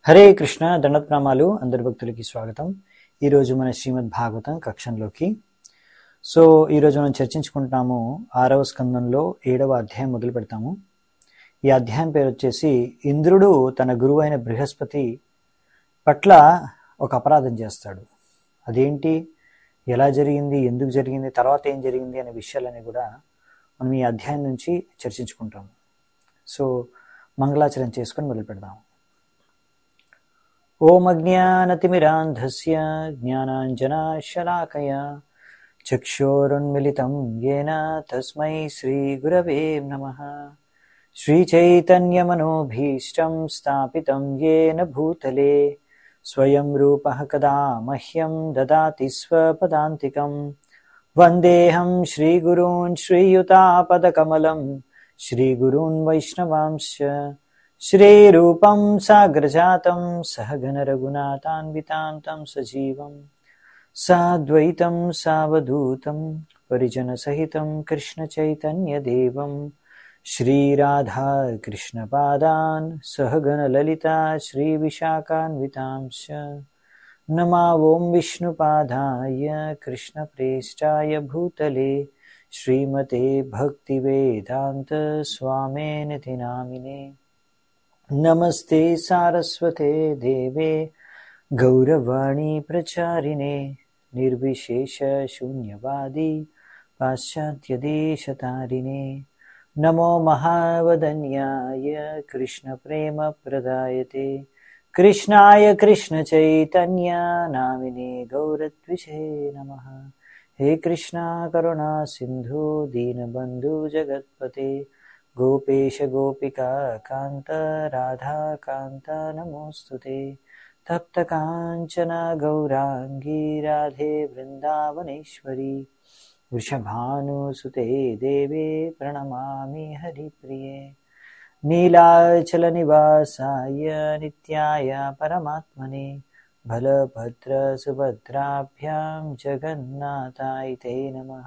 హరే కృష్ణ దండప్రామాలు అందరి భక్తులకి స్వాగతం ఈరోజు మన శ్రీమద్ భాగవతం కక్షంలోకి సో ఈరోజు మనం చర్చించుకుంటున్నాము ఆరవ స్కందంలో ఏడవ అధ్యాయం మొదలు పెడతాము ఈ అధ్యాయం పేరు వచ్చేసి ఇంద్రుడు తన గురువు అయిన బృహస్పతి పట్ల ఒక అపరాధం చేస్తాడు అదేంటి ఎలా జరిగింది ఎందుకు జరిగింది తర్వాత ఏం జరిగింది అనే విషయాలన్నీ కూడా మనం ఈ అధ్యాయం నుంచి చర్చించుకుంటాము సో మంగళాచరణ చేసుకొని మొదలు పెడదాము ఓం అజ్ఞానతిమిరాంధస్య జ్ఞానాంజనాశలాకయ చక్షోరున్మిలితం येन తస్మై శ్రీగురవే నమః శ్రీచైతన్యమనోభీష్టం స్థాపితం येन భూతలే స్వయం రూపः కదా మహ్యం దదాతి స్వపదాంతికం వందేహం శ్రీగురూన్ శ్రీయుతాపదకమలం శ్రీగురూన్ వైష్ణవాంశ్చ श्रीरूपं साग्रजातं सहगणरघुनाथान्वितां तं सजीवं साद्वैतं सावधूतं परिजनसहितं कृष्णचैतन्यदेवं श्रीराधाकृष्णपादान् सहगणललिता श्रीविशाखान्वितांश्च नमा ॐ विष्णुपादाय कृष्णप्रेष्ठाय भूतले श्रीमते भक्तिवेदान्तस्वामेनिति नामिने नमस्ते सारस्वते देवे गौरवाणी प्रचारिणे निर्विशेषशून्यवादी पाश्चात्यदेशतारिणे नमो महावदन्याय कृष्णप्रेमप्रदायते कृष्णाय कृष्णचैतन्य नामिने गौरद्विषे नमः हे कृष्णा करुणा सिन्धु दीनबन्धु जगत्पते गोपेश गोपिका कान्त राधा कान्त नमोऽस्तु ते तप्तकाञ्चन गौराङ्गी राधे वृन्दावनेश्वरी वृषभानुसुते देवे प्रणमामि हरिप्रिये नीलाचलनिवासाय नित्याय परमात्मने बलभद्रसुभद्राभ्यां जगन्नाथाय ते नमः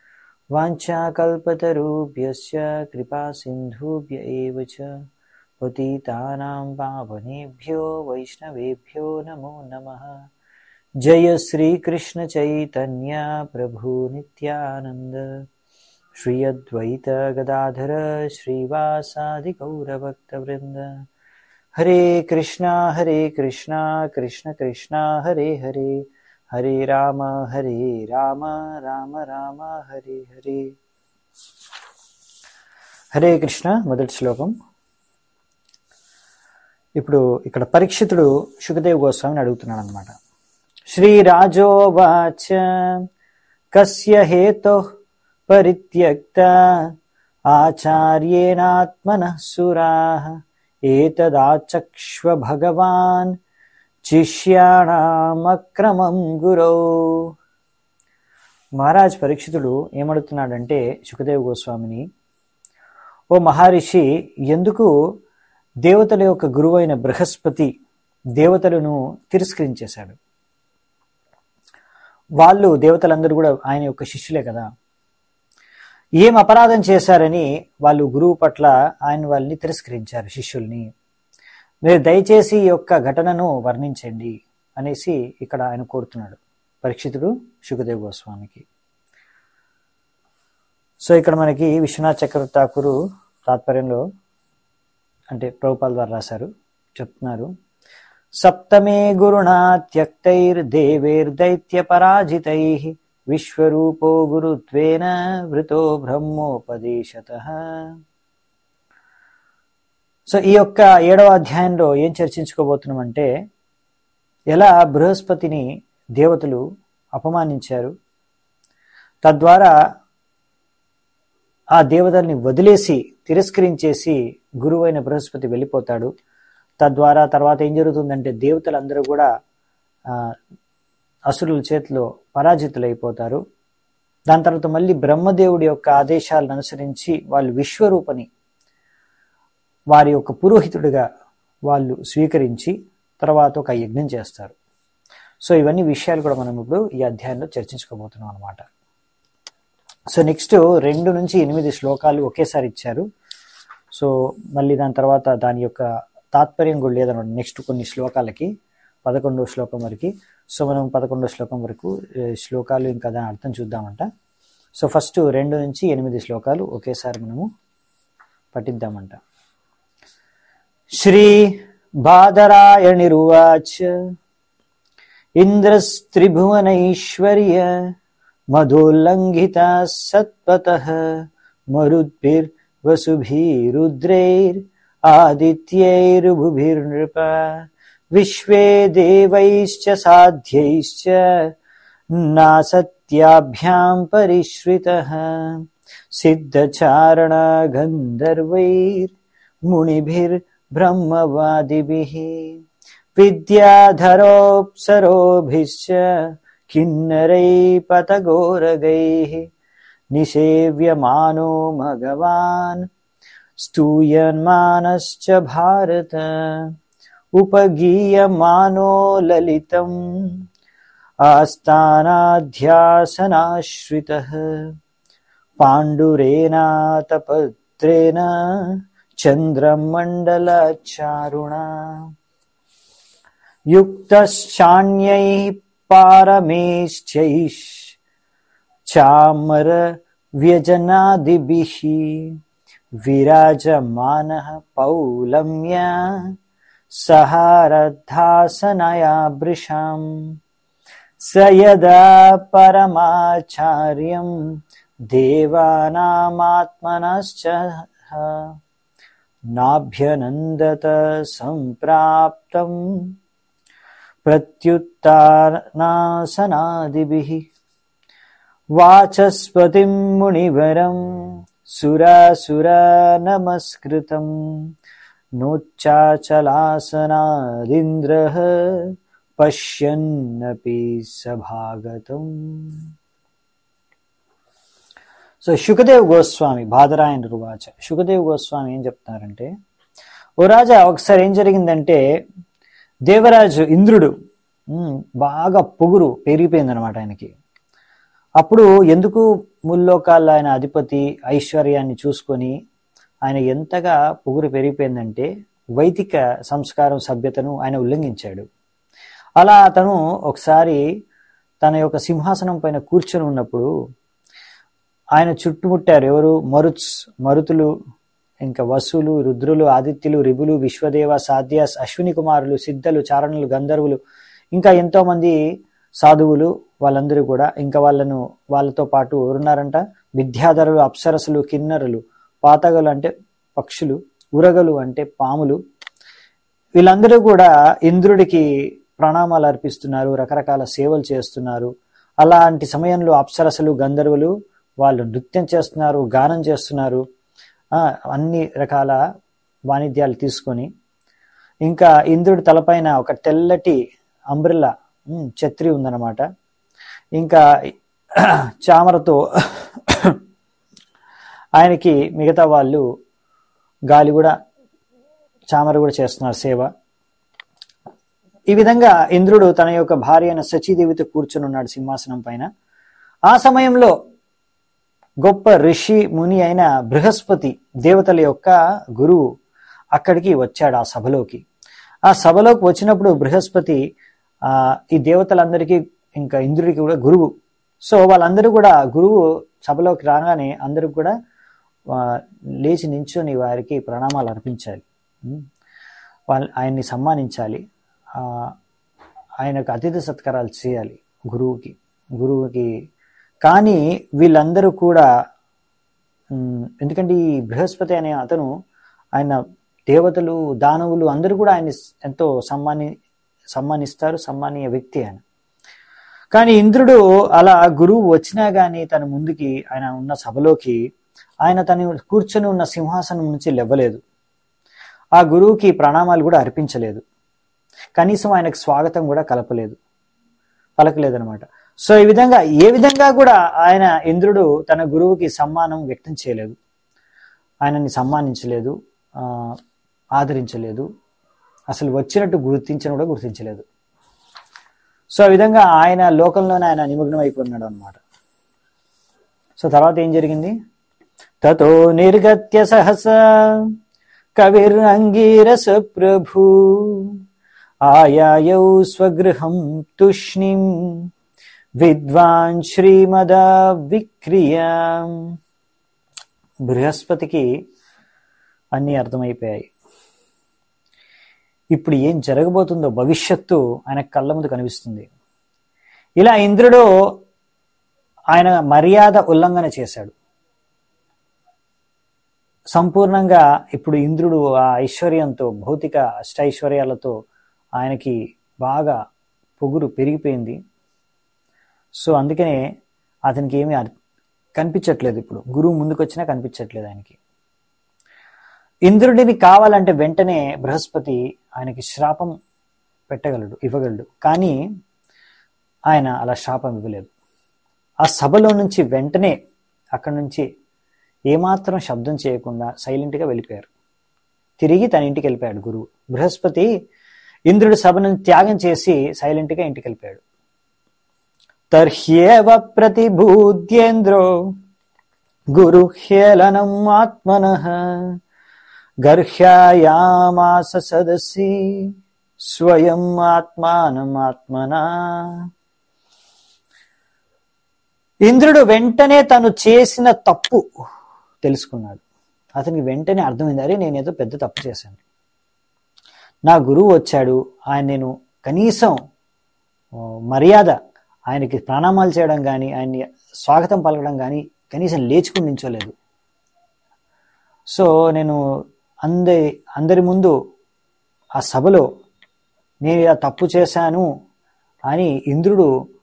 वाञ्छाकल्पतरुभ्यश्च कृपासिन्धुभ्य एव च पतितानां पावनेभ्यो वैष्णवेभ्यो नमो नमः जय श्रीकृष्णचैतन्य प्रभु नित्यानन्द श्री अद्वैत गदाधर श्रीवासादिगौरभक्तवृन्द हरे कृष्णा हरे कृष्णा कृष्ण कृष्णा हरे हरे హరే రామ హరే రామ రామ రామ హరే హరే హరే కృష్ణ మొదటి శ్లోకం ఇప్పుడు ఇక్కడ పరీక్షితుడు సుఖదేవ్ గోస్వామిని అడుగుతున్నాడు అనమాట శ్రీరాజోవాచ కస్య హేతో పరిత్యక్త ఆచార్యేణాత్మన సురా ఏతదాచక్ష్వ భగవాన్ శిష్యాణమక్రమం గురౌ మహారాజ్ పరీక్షితుడు ఏమడుగుతున్నాడంటే సుఖదేవ్ గోస్వామిని ఓ మహర్షి ఎందుకు దేవతల యొక్క గురువైన బృహస్పతి దేవతలను తిరస్కరించేశాడు వాళ్ళు దేవతలందరూ కూడా ఆయన యొక్క శిష్యులే కదా ఏం అపరాధం చేశారని వాళ్ళు గురువు పట్ల ఆయన వాళ్ళని తిరస్కరించారు శిష్యుల్ని మీరు దయచేసి ఈ యొక్క ఘటనను వర్ణించండి అనేసి ఇక్కడ ఆయన కోరుతున్నాడు పరీక్షితుడు సుఖదేవ్ గోస్వామికి సో ఇక్కడ మనకి విశ్వనాథ్ చక్రవర్తి ఠాకూరు తాత్పర్యంలో అంటే ప్రభుపాల్ ద్వారా రాశారు చెప్తున్నారు సప్తమే గురుణా త్యక్తైర్ దేవేర్ దైత్య పరాజితై విశ్వరూపో గురుత్వేన వృతో బ్రహ్మోపదేశత సో ఈ యొక్క ఏడవ అధ్యాయంలో ఏం చర్చించుకోబోతున్నామంటే ఎలా బృహస్పతిని దేవతలు అపమానించారు తద్వారా ఆ దేవతల్ని వదిలేసి తిరస్కరించేసి గురువైన బృహస్పతి వెళ్ళిపోతాడు తద్వారా తర్వాత ఏం జరుగుతుందంటే దేవతలందరూ కూడా అసురుల చేతిలో పరాజితులైపోతారు దాని తర్వాత మళ్ళీ బ్రహ్మదేవుడి యొక్క ఆదేశాలను అనుసరించి వాళ్ళు విశ్వరూపని వారి యొక్క పురోహితుడిగా వాళ్ళు స్వీకరించి తర్వాత ఒక యజ్ఞం చేస్తారు సో ఇవన్నీ విషయాలు కూడా మనం ఇప్పుడు ఈ అధ్యాయంలో చర్చించుకోబోతున్నాం అనమాట సో నెక్స్ట్ రెండు నుంచి ఎనిమిది శ్లోకాలు ఒకేసారి ఇచ్చారు సో మళ్ళీ దాని తర్వాత దాని యొక్క తాత్పర్యం కూడా లేదనమాట నెక్స్ట్ కొన్ని శ్లోకాలకి పదకొండవ శ్లోకం వరకు సో మనం పదకొండవ శ్లోకం వరకు ఏ, శ్లోకాలు ఇంకా దాని అర్థం చూద్దామంట సో ఫస్ట్ రెండు నుంచి ఎనిమిది శ్లోకాలు ఒకేసారి మనము పఠిద్దామంట శ్రీ బాదరాయణిరువాచ ఇంద్రస్త్రిభువనైశ్వర్య మధోల్లంఘితా సత్పతః మరుద్భిర్వసుభిరుద్రైర్ ఆదిత్యైరుభుభిర్నృప విశ్వే దేవైశ్చ సాధ్యైశ్చ నాసత్యాభ్యాం పరిశ్రితः సిద్ధచారణ గంధర్వైర్ మునిభిర్బ్రహ్మవాదిభిः విద్యాధరోప్సరోభిశ్చ కిన్నరైపతగోరగైः నిషేవ్యమానో భగవాన్ స్తూయమానశ్చ భారత ఉపగీయమానో లలితం ఆస్థానాధ్యాసనాశ్రితः పాండురేనాతపత్రేణ చంద్రమండలచారుణా యుక్తశ్చాన్యైः పారమేశ్చైష్ చామర వ్యజనాదిభిः విరాజమానः పౌలమ్య సహారద్ధాసనయాభృశాం స యదా పరమాచార్యం దేవానామాత్మనశ్చ నాభ్యనందత సంప్రాప్తం ప్రత్యుత్నాసనాదిభిः వాచస్పతిం మునివరం సురాసురా నమస్కృతం నోచ్చాచలాసనాదింద్రः పశ్యన్నపి సభాగతం సో శుకదేవ్ గోస్వామి బాదరాయణ రువాచ శుకదేవ్ గోస్వామి ఏం చెప్తున్నారంటే ఓ రాజా ఒకసారి ఏం జరిగిందంటే దేవరాజు ఇంద్రుడు ఉమ్, బాగా పొగురు పెరిగిపోయిందనమాట ఆయనకి అప్పుడు ఎందుకు ముల్లోకాల ఆయన అధిపతి ఐశ్వర్యాన్ని చూసుకొని ఆయన ఎంతగా పొగురు పెరిగిపోయిందంటే వైదిక సంస్కారం సభ్యతను ఆయన ఉల్లంఘించాడు అలా అతను ఒకసారి తన యొక్క సింహాసనం పైన కూర్చొని ఉన్నప్పుడు ఆయన చుట్టుముట్టారు ఎవరు మరుత్స్ మరుతులు ఇంకా వసులు రుద్రులు ఆదిత్యులు రిబులు విశ్వదేవ సాధ్యాస్ అశ్విని కుమారులు సిద్ధలు చారణులు గంధర్వులు ఇంకా ఎంతో మంది సాధువులు వాళ్ళందరూ కూడా ఇంకా వాళ్ళను వాళ్ళతో పాటు ఎవరున్నారంట విద్యాధరులు అప్సరసులు కిన్నరులు పాతగలు అంటే పక్షులు ఉరగలు అంటే పాములు వీళ్ళందరూ కూడా ఇంద్రుడికి ప్రణామాలు అర్పిస్తున్నారు రకరకాల సేవలు చేస్తున్నారు అలాంటి సమయంలో అప్సరసలు గంధర్వులు వాళ్ళు నృత్యం చేస్తున్నారు గానం చేస్తున్నారు ఆ, అన్ని రకాల వాణిజ్యాలు తీసుకొని ఇంకా ఇంద్రుడి తలపైన ఒక తెల్లటి అంబ్రిల్లా ఉమ్, ఛత్రి ఉందన్నమాట ఇంకా చామరతో ఆయనకి మిగతా వాళ్ళు గాలి కూడా చామర కూడా చేస్తున్నారు సేవ ఈ విధంగా ఇంద్రుడు తన యొక్క భార్య అయిన సచీదేవితో కూర్చుని ఉన్నాడు సింహాసనం పైన ఆ సమయంలో గొప్ప ఋషి ముని అయిన బృహస్పతి దేవతల యొక్క గురువు అక్కడికి వచ్చాడు ఆ సభలోకి ఆ సభలోకి వచ్చినప్పుడు బృహస్పతి ఆ ఈ దేవతలందరికీ ఇంకా ఇంద్రుడికి కూడా గురువు సో వాళ్ళందరూ కూడా గురువు సభలోకి రాగానే అందరికి కూడా ఆ, లేచి నించొని వారికి ప్రణామాలు అర్పించాలి ఉమ్. వాళ్ళ ఆయన్ని సన్మానించాలి ఆ, ఆయనకు అతిథి సత్కారాలు చేయాలి గురువుకి గురువుకి కానీ వీళ్ళందరూ కూడా ఉమ్, ఎందుకంటే ఈ బృహస్పతి అనే అతను ఆయన దేవతలు దానవులు అందరూ కూడా ఆయన ఎంతో సమ్మాని సమ్మానిస్తారు సమ్మానీయ వ్యక్తి ఆయన కానీ ఇంద్రుడు అలా గురువు వచ్చినా గాని తన ముందుకి ఆయన ఉన్న సభలోకి ఆయన తను కూర్చొని ఉన్న సింహాసనం నుంచి లేవలేదు ఆ గురువుకి ప్రణామాలు కూడా అర్పించలేదు కనీసం ఆయనకు స్వాగతం కూడా కలపలేదు పలకలేదనమాట సో ఈ విధంగా ఏ విధంగా కూడా ఆయన ఇంద్రుడు తన గురువుకి సమ్మానం వ్యక్తం చేయలేదు ఆయనని సమ్మానించలేదు ఆ, ఆదరించలేదు అసలు వచ్చినట్టు గుర్తించను కూడా గుర్తించలేదు సో ఆ విధంగా ఆయన లోకంలోనే ఆయన నిమగ్నం అయిపోతున్నాడు అనమాట సో తర్వాత ఏం జరిగింది తతో నిర్గత్య సహస కవిరంగీరస ప్రభు ఆయాయౌ స్వగృహం తుష్ణిం విద్వాన్ శ్రీమద విక్రియ బృహస్పతికి అన్నీ అర్థమైపోయాయి ఇప్పుడు ఏం జరగబోతుందో భవిష్యత్తు ఆయన కళ్ళ ముందు కనిపిస్తుంది ఇలా ఇంద్రుడు ఆయన మర్యాద ఉల్లంఘన చేశాడు సంపూర్ణంగా ఇప్పుడు ఇంద్రుడు ఆ ఐశ్వర్యంతో భౌతిక అష్టైశ్వర్యాలతో ఆయనకి బాగా పొగురు పెరిగిపోయింది సో అందుకనే అతనికి ఏమీ అర్- కనిపించట్లేదు ఇప్పుడు గురువు ముందుకు వచ్చినా కనిపించట్లేదు ఆయనకి ఇంద్రుడిని కావాలంటే వెంటనే బృహస్పతి ఆయనకి శాపం పెట్టగలడు ఇవ్వగలడు కానీ ఆయన అలా శాపం ఇవ్వలేదు ఆ సభలో నుంచి వెంటనే అక్కడి నుంచి ఏమాత్రం శబ్దం చేయకుండా సైలెంట్గా వెళ్ళిపోయారు తిరిగి తన ఇంటికి వెళ్ళిపోయాడు గురువు బృహస్పతి ఇంద్రుడి సభను త్యాగం చేసి సైలెంట్గా ఇంటికి వెళ్ళిపోయాడు తర్హ్యేవ ప్రతిభూద్యేంద్రో గురు హేళనం ఆత్మన గర్హ్యాయామాస సదసి స్వయం ఆత్మానం ఆత్మనా ఇంద్రుడు వెంటనే తను చేసిన తప్పు తెలుసుకున్నాడు అతనికి వెంటనే అర్థమైంది అరే నేనేదో పెద్ద తప్పు చేశాను నా గురువు వచ్చాడు ఆయన నేను కనీసం ఆ, మర్యాద ఆయనకి ప్రణామాలు చేయడం కానీ ఆయన్ని స్వాగతం పలకడం కానీ కనీసం లేచుకుని నించోలేదు సో నేను అందరి అందరి ముందు ఆ సభలో నేను ఇలా తప్పు చేశాను అని ఇంద్రుడు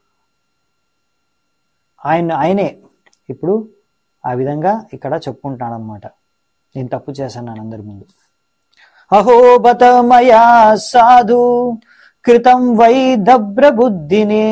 ఆయన ఆయనే ఇప్పుడు ఆ విధంగా ఇక్కడ చెప్పుకుంటాడనమాట నేను తప్పు చేశాను అని అందరి ముందు అహోబత మయా సాధు కృతం వై దభ్రబుద్ధినే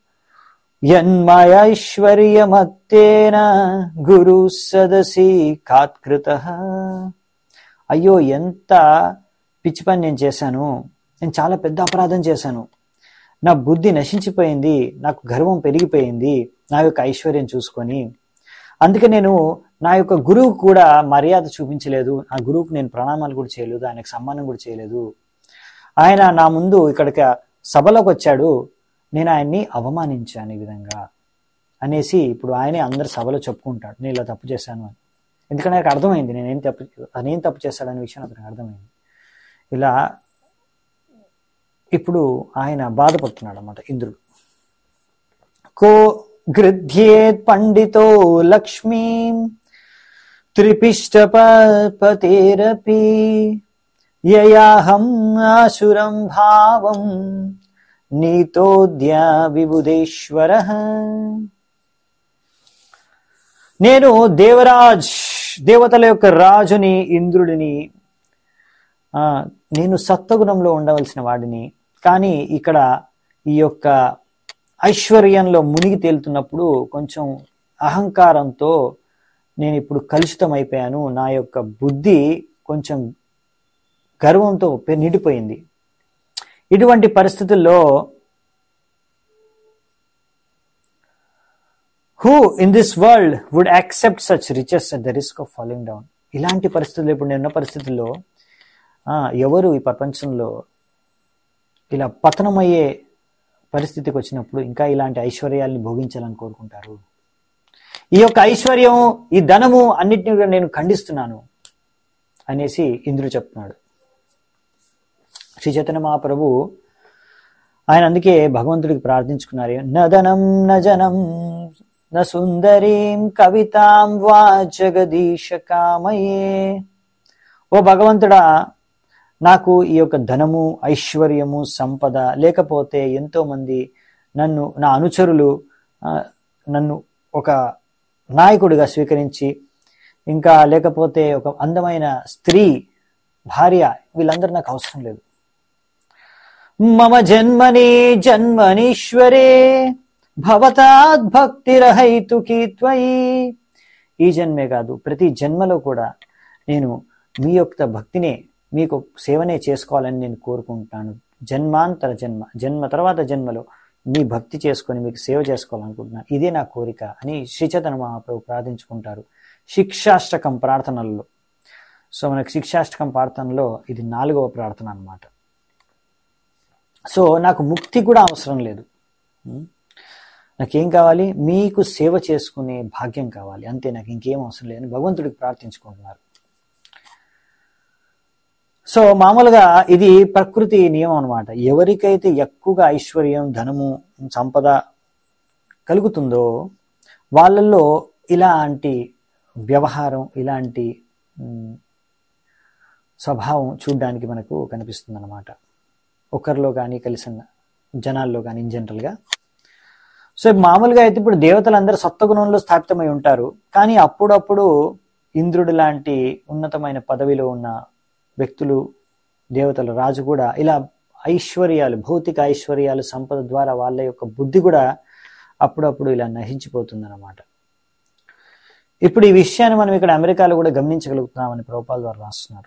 యన్మయైశ్వర్యమత్తేన గురు సదసి కాత్కృత అయ్యో ఎంత పిచ్చి పని నేను చేశాను నేను చాలా పెద్ద అపరాధం చేశాను నా బుద్ధి నశించిపోయింది నాకు గర్వం పెరిగిపోయింది నా యొక్క ఐశ్వర్యం చూసుకొని అందుకే నేను నా యొక్క గురువు కూడా మర్యాద చూపించలేదు ఆ గురువుకు నేను ప్రణామాలు కూడా చేయలేదు ఆయనకు సమ్మానం కూడా చేయలేదు ఆయన నా ముందు ఇక్కడికి సభలోకి వచ్చాడు నేను ఆయన్ని అవమానించాను ఈ విధంగా అనేసి ఇప్పుడు ఆయనే అందరి సభలో చెప్పుకుంటాడు నేను ఇలా తప్పు చేశాను అని ఎందుకంటే నాకు అర్థమైంది నేనేం తప్పు అతనేం తప్పు చేశాడనే విషయం అతనికి అర్థమైంది ఇలా ఇప్పుడు ఆయన బాధపడుతున్నాడు అన్నమాట ఇంద్రుడు కో గృధ్యేత్ పండితో లక్ష్మీం త్రిపిష్టపతేరపి యయాహం ఆసురం భావం నీతోద్య విబుధేశ్వర నేను దేవరాజ్ దేవతల యొక్క రాజుని ఇంద్రుడిని ఆ, నేను సత్వగుణంలో ఉండవలసిన వాడిని కానీ ఇక్కడ ఈ యొక్క ఐశ్వర్యంలో మునిగి తేలుతున్నప్పుడు కొంచెం అహంకారంతో నేను ఇప్పుడు కలుషితం అయిపోయాను నా యొక్క బుద్ధి కొంచెం గర్వంతో పె- నిండిపోయింది ఇటువంటి పరిస్థితుల్లో who in this world would accept such riches at the risk of following down ఇలాంటి పరిస్థితుల్లో ఇప్పుడు నేను ఉన్న పరిస్థితుల్లో ఆ, ఎవరు ఈ ప్రపంచంలో ఇలా పతనమయ్యే పరిస్థితికి వచ్చినప్పుడు ఇంకా ఇలాంటి ఐశ్వర్యాల్ని భోగించాలని కోరుకుంటారు ఈ యొక్క ఐశ్వర్యం ఈ ధనము అన్నిటిని కూడా నేను ఖండిస్తున్నాను అనేసి ఇంద్రుడు చెప్తున్నాడు శ్రీ చైతన్య మహాప్రభు ఆయన అందుకే భగవంతుడికి ప్రార్థించుకున్నారు నదనం నజనం న సుందరీం కవితాం వా జగదీశ కామయే ఓ భగవంతుడా నాకు ఈ యొక్క ధనము ఐశ్వర్యము సంపద లేకపోతే ఎంతో మంది నన్ను నా అనుచరులు ఆ, నన్ను ఒక నాయకుడిగా స్వీకరించి ఇంకా లేకపోతే ఒక అందమైన స్త్రీ భార్య వీళ్ళందరూ నాకు అవసరం లేదు మమ జన్మని జన్మనీశ్వరే భవతాద్భక్తిరహైతుకి త్వయి ఈ జన్మే కాదు ప్రతి జన్మలో కూడా నేను మీ యొక్క భక్తినే మీకు సేవనే చేసుకోవాలని నేను కోరుకుంటాను జన్మాంతర జన్మ జన్మ తర్వాత జన్మలో మీ భక్తి చేసుకొని మీకు సేవ చేసుకోవాలనుకుంటున్నాను ఇదే నా కోరిక అని శ్రీచతన మహాప్రభు ప్రార్థించుకుంటారు శిక్షాష్టకం ప్రార్థనలలో సో మనకి శిక్షాష్టకం ప్రార్థనలో ఇది నాలుగవ ప్రార్థన అన్నమాట సో నాకు ముక్తి కూడా అవసరం లేదు ఉం? నాకేం కావాలి మీకు సేవ చేసుకునే భాగ్యం కావాలి అంతే నాకు ఇంకేం అవసరం లేదని భగవంతుడికి ప్రార్థించుకుంటున్నారు సో మామూలుగా ఇది ప్రకృతి నియమం అనమాట ఎవరికైతే ఎక్కువగా ఐశ్వర్యం ధనము సంపద కలుగుతుందో వాళ్ళల్లో ఇలాంటి వ్యవహారం ఇలాంటి ఉమ్, స్వభావం చూడడానికి మనకు కనిపిస్తుంది అనమాట ఒకరిలో కానీ కలిసిన జనాల్లో కానీ ఇన్ జనరల్గా సో మామూలుగా అయితే ఇప్పుడు దేవతలందరూ సత్వగుణంలో స్థాపితమై ఉంటారు కానీ అప్పుడప్పుడు ఇంద్రుడు లాంటి ఉన్నతమైన పదవిలో ఉన్న వ్యక్తులు దేవతల రాజు కూడా ఇలా ఐశ్వర్యాలు భౌతిక ఐశ్వర్యాలు సంపద ద్వారా వాళ్ళ యొక్క బుద్ధి కూడా అప్పుడప్పుడు ఇలా నశించిపోతుంది అనమాట ఇప్పుడు ఈ విషయాన్ని మనం ఇక్కడ అమెరికాలో కూడా గమనించగలుగుతున్నామని ప్రభుపాల ద్వారా రాస్తున్నారు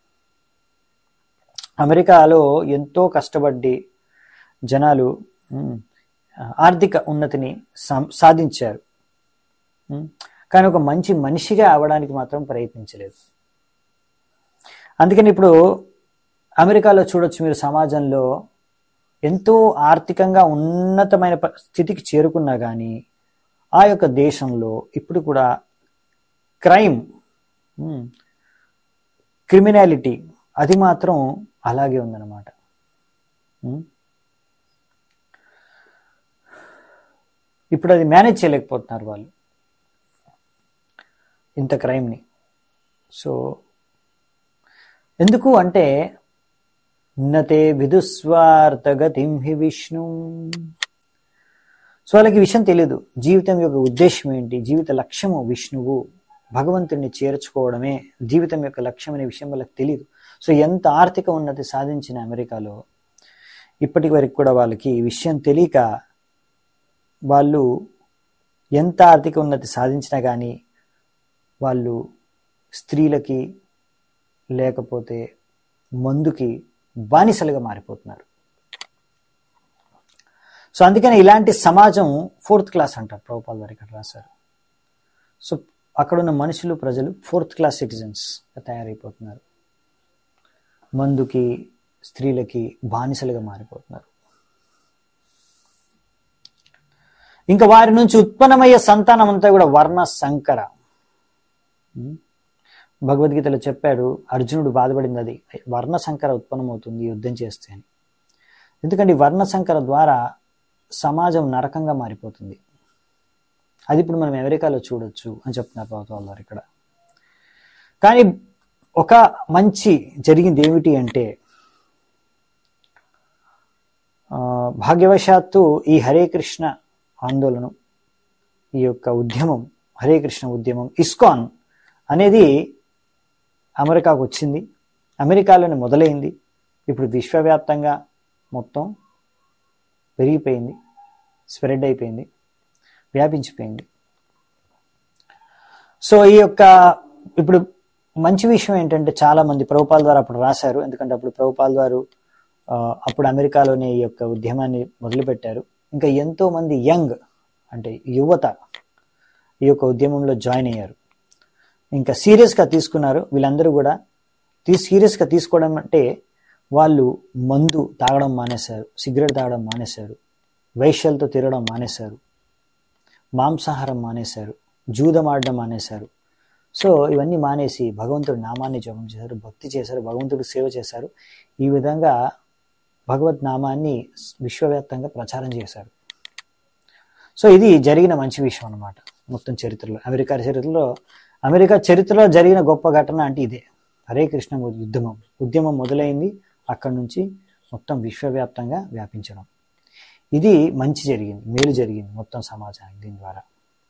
అమెరికాలో ఎంతో కష్టపడి జనాలు ఉమ్, ఆర్థిక ఉన్నతిని సం- సాధించారు ఉమ్, కానీ ఒక మంచి మనిషిగా అవడానికి మాత్రం ప్రయత్నించలేదు అందుకని ఇప్పుడు అమెరికాలో చూడొచ్చు మీరు సమాజంలో ఎంతో ఆర్థికంగా ఉన్నతమైన ప- స్థితికి చేరుకున్నా కానీ ఆ యొక్క దేశంలో ఇప్పుడు కూడా క్రైమ్ క్రిమినాలిటీ అది మాత్రం అలాగే ఉందన్నమాట ఉమ్. ఇప్పుడు అది మేనేజ్ చేయలేకపోతున్నారు వాళ్ళు ఇంత క్రైమ్ని సో ఎందుకు అంటే నతే విదుస్వార్థగతిం హి విష్ణు సో వాళ్ళకి ఈ విషయం తెలియదు జీవితం యొక్క ఉద్దేశం ఏంటి జీవిత లక్ష్యము విష్ణువు భగవంతుడిని చేర్చుకోవడమే జీవితం యొక్క లక్ష్యం అనే విషయం వాళ్ళకి తెలియదు సో ఎంత ఆర్థిక ఉన్నతి సాధించిన అమెరికాలో ఇప్పటి వరకు కూడా వాళ్ళకి ఈ విషయం తెలియక వాళ్ళు ఎంత ఆర్థిక ఉన్నతి సాధించినా కానీ వాళ్ళు స్త్రీలకి లేకపోతే మందుకి బానిసలుగా మారిపోతున్నారు సో అందుకని ఇలాంటి సమాజం ఫోర్త్ క్లాస్ అంటారు ప్రభుపాల్ వారు ఇక్కడ రాశారు సో అక్కడున్న మనుషులు ప్రజలు ఫోర్త్ క్లాస్ సిటిజన్స్ తయారైపోతున్నారు మందుకి స్త్రీలకి బానిసలుగా మారిపోతున్నారు ఇంకా వారి నుంచి ఉత్పన్నమయ్యే సంతానం అంతా కూడా వర్ణ సంకర ఉం? భగవద్గీతలో చెప్పాడు అర్జునుడు బాధపడింది అది వర్ణ సంకర ఉత్పన్నమవుతుంది యుద్ధం చేస్తే అని ఎందుకంటే ఈ వర్ణ సంకర ద్వారా సమాజం నరకంగా మారిపోతుంది అది ఇప్పుడు మనం అమెరికాలో చూడొచ్చు అని చెప్తున్నారు ప్రభుత్వాల వారు ఇక్కడ కానీ ఒక మంచి జరిగింది ఏమిటి అంటే ఆ, భాగ్యవశాత్తు ఈ హరే కృష్ణ ఆందోళన ఈ యొక్క ఉద్యమం హరే కృష్ణ ఉద్యమం ఇస్కాన్ అనేది అమెరికాకు వచ్చింది అమెరికాలోనే మొదలైంది ఇప్పుడు విశ్వవ్యాప్తంగా మొత్తం పెరిగిపోయింది స్ప్రెడ్ అయిపోయింది వ్యాపించిపోయింది సో ఈ యొక్క ఇప్పుడు మంచి విషయం ఏంటంటే చాలా మంది ప్రభుపాల్ ద్వారా అప్పుడు రాశారు ఎందుకంటే అప్పుడు ప్రభుపాల్ వారు ఆ, అప్పుడు అమెరికాలోనే ఈ యొక్క ఉద్యమాన్ని మొదలుపెట్టారు ఇంకా ఎంతో మంది యంగ్ అంటే యువత ఈ యొక్క ఉద్యమంలో జాయిన్ అయ్యారు ఇంకా సీరియస్గా తీసుకున్నారు వీళ్ళందరూ కూడా తీ సీరియస్గా తీసుకోవడం అంటే వాళ్ళు మందు తాగడం మానేశారు సిగరెట్ తాగడం మానేశారు వైశ్యాలతో తిరగడం మానేశారు మాంసాహారం మానేశారు జూదం ఆడడం మానేశారు సో ఇవన్నీ మానేసి భగవంతుడి నామాన్ని జపం చేశారు భక్తి చేశారు భగవంతుడి సేవ చేశారు ఈ విధంగా భగవద్ నామాన్ని విశ్వవ్యాప్తంగా ప్రచారం చేశారు సో ఇది జరిగిన మంచి విషయం అన్నమాట మొత్తం చరిత్రలో అమెరికా చరిత్రలో అమెరికా చరిత్రలో జరిగిన గొప్ప ఘటన అంటే ఇదే హరే కృష్ణ ఉద్యమం ఉద్యమం మొదలైంది అక్కడి నుంచి మొత్తం విశ్వవ్యాప్తంగా వ్యాపించడం ఇది మంచి జరిగింది మేలు జరిగింది మొత్తం సమాజానికి దీని ద్వారా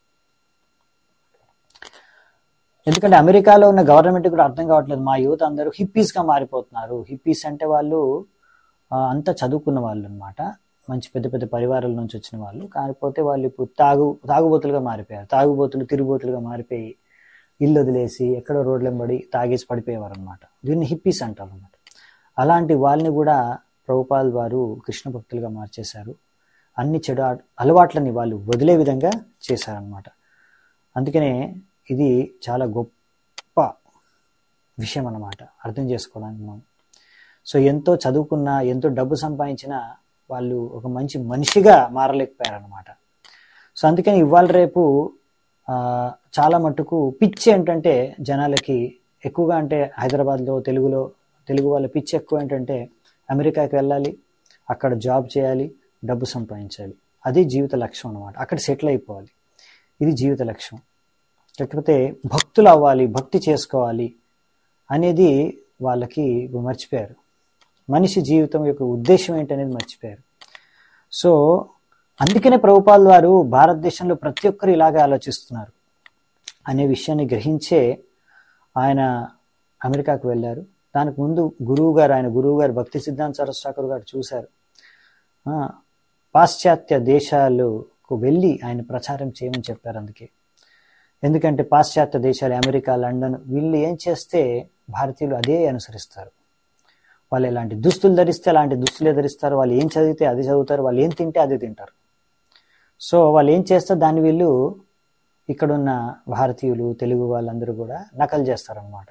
ఎందుకంటే అమెరికాలో ఉన్న గవర్నమెంట్ కూడా అర్థం కావట్లేదు మా యువత అందరూ హిప్పీస్గా మారిపోతున్నారు హిప్పీస్ అంటే వాళ్ళు ఆ, అంతా చదువుకున్న వాళ్ళు అనమాట మంచి పెద్ద పెద్ద పరివారాల నుంచి వచ్చిన వాళ్ళు కాకపోతే వాళ్ళు ఇప్పుడు తాగు తాగుబోతులుగా మారిపోయారు తాగుబోతులు తిరుగుబోతులుగా మారిపోయి ఇల్లు వదిలేసి ఎక్కడో రోడ్ల పడి తాగేసి పడిపోయేవారు అనమాట దీన్ని హిప్పీస్ అంటారు అనమాట అలాంటి వాళ్ళని కూడా ప్రభుపాల్ వారు కృష్ణ భక్తులుగా మార్చేశారు అన్ని చెడు ఆ- అలవాట్లని వాళ్ళు వదిలే విధంగా చేశారనమాట అందుకనే ఇది చాలా గొప్ప విషయం అన్నమాట అర్థం చేసుకోవడానికి మనం సో ఎంతో చదువుకున్నా ఎంతో డబ్బు సంపాదించినా వాళ్ళు ఒక మంచి మనిషిగా మారలేకపోయారనమాట సో అందుకని ఇవాళ రేపు ఆ, చాలా మట్టుకు పిచ్చి ఏంటంటే జనాలకి ఎక్కువగా అంటే హైదరాబాద్లో తెలుగులో తెలుగు వాళ్ళ పిచ్చి ఎక్కువ ఏంటంటే అమెరికాకి వెళ్ళాలి అక్కడ జాబ్ చేయాలి డబ్బు సంపాదించాలి అది జీవిత లక్ష్యం అనమాట అక్కడ సెటిల్ అయిపోవాలి ఇది జీవిత లక్ష్యం లేకపోతే భక్తులు అవ్వాలి భక్తి చేసుకోవాలి అనేది వాళ్ళకి మర్చిపోయారు మనిషి జీవితం యొక్క ఉద్దేశం ఏంటనేది మర్చిపోయారు సో అందుకనే ప్రభుపాల్ వారు భారతదేశంలో ప్రతి ఒక్కరు ఇలాగే ఆలోచిస్తున్నారు అనే విషయాన్ని గ్రహించే ఆయన అమెరికాకు వెళ్ళారు దానికి ముందు గురువు గారు ఆయన గురువు గారు భక్తి సిద్ధాంత సరస్వాకర్ గారు చూశారు ఆ, పాశ్చాత్య దేశాలకు వెళ్ళి ఆయన ప్రచారం చేయమని చెప్పారు అందుకే ఎందుకంటే పాశ్చాత్య దేశాలు అమెరికా లండన్ వీళ్ళు ఏం చేస్తే భారతీయులు అదే అనుసరిస్తారు వాళ్ళు ఎలాంటి దుస్తులు ధరిస్తే అలాంటి దుస్తులే ధరిస్తారు వాళ్ళు ఏం చదివితే అది చదువుతారు వాళ్ళు ఏం తింటే అదే తింటారు సో వాళ్ళు ఏం చేస్తారు దాన్ని వీళ్ళు ఇక్కడున్న భారతీయులు తెలుగు వాళ్ళందరూ కూడా నకలు చేస్తారనమాట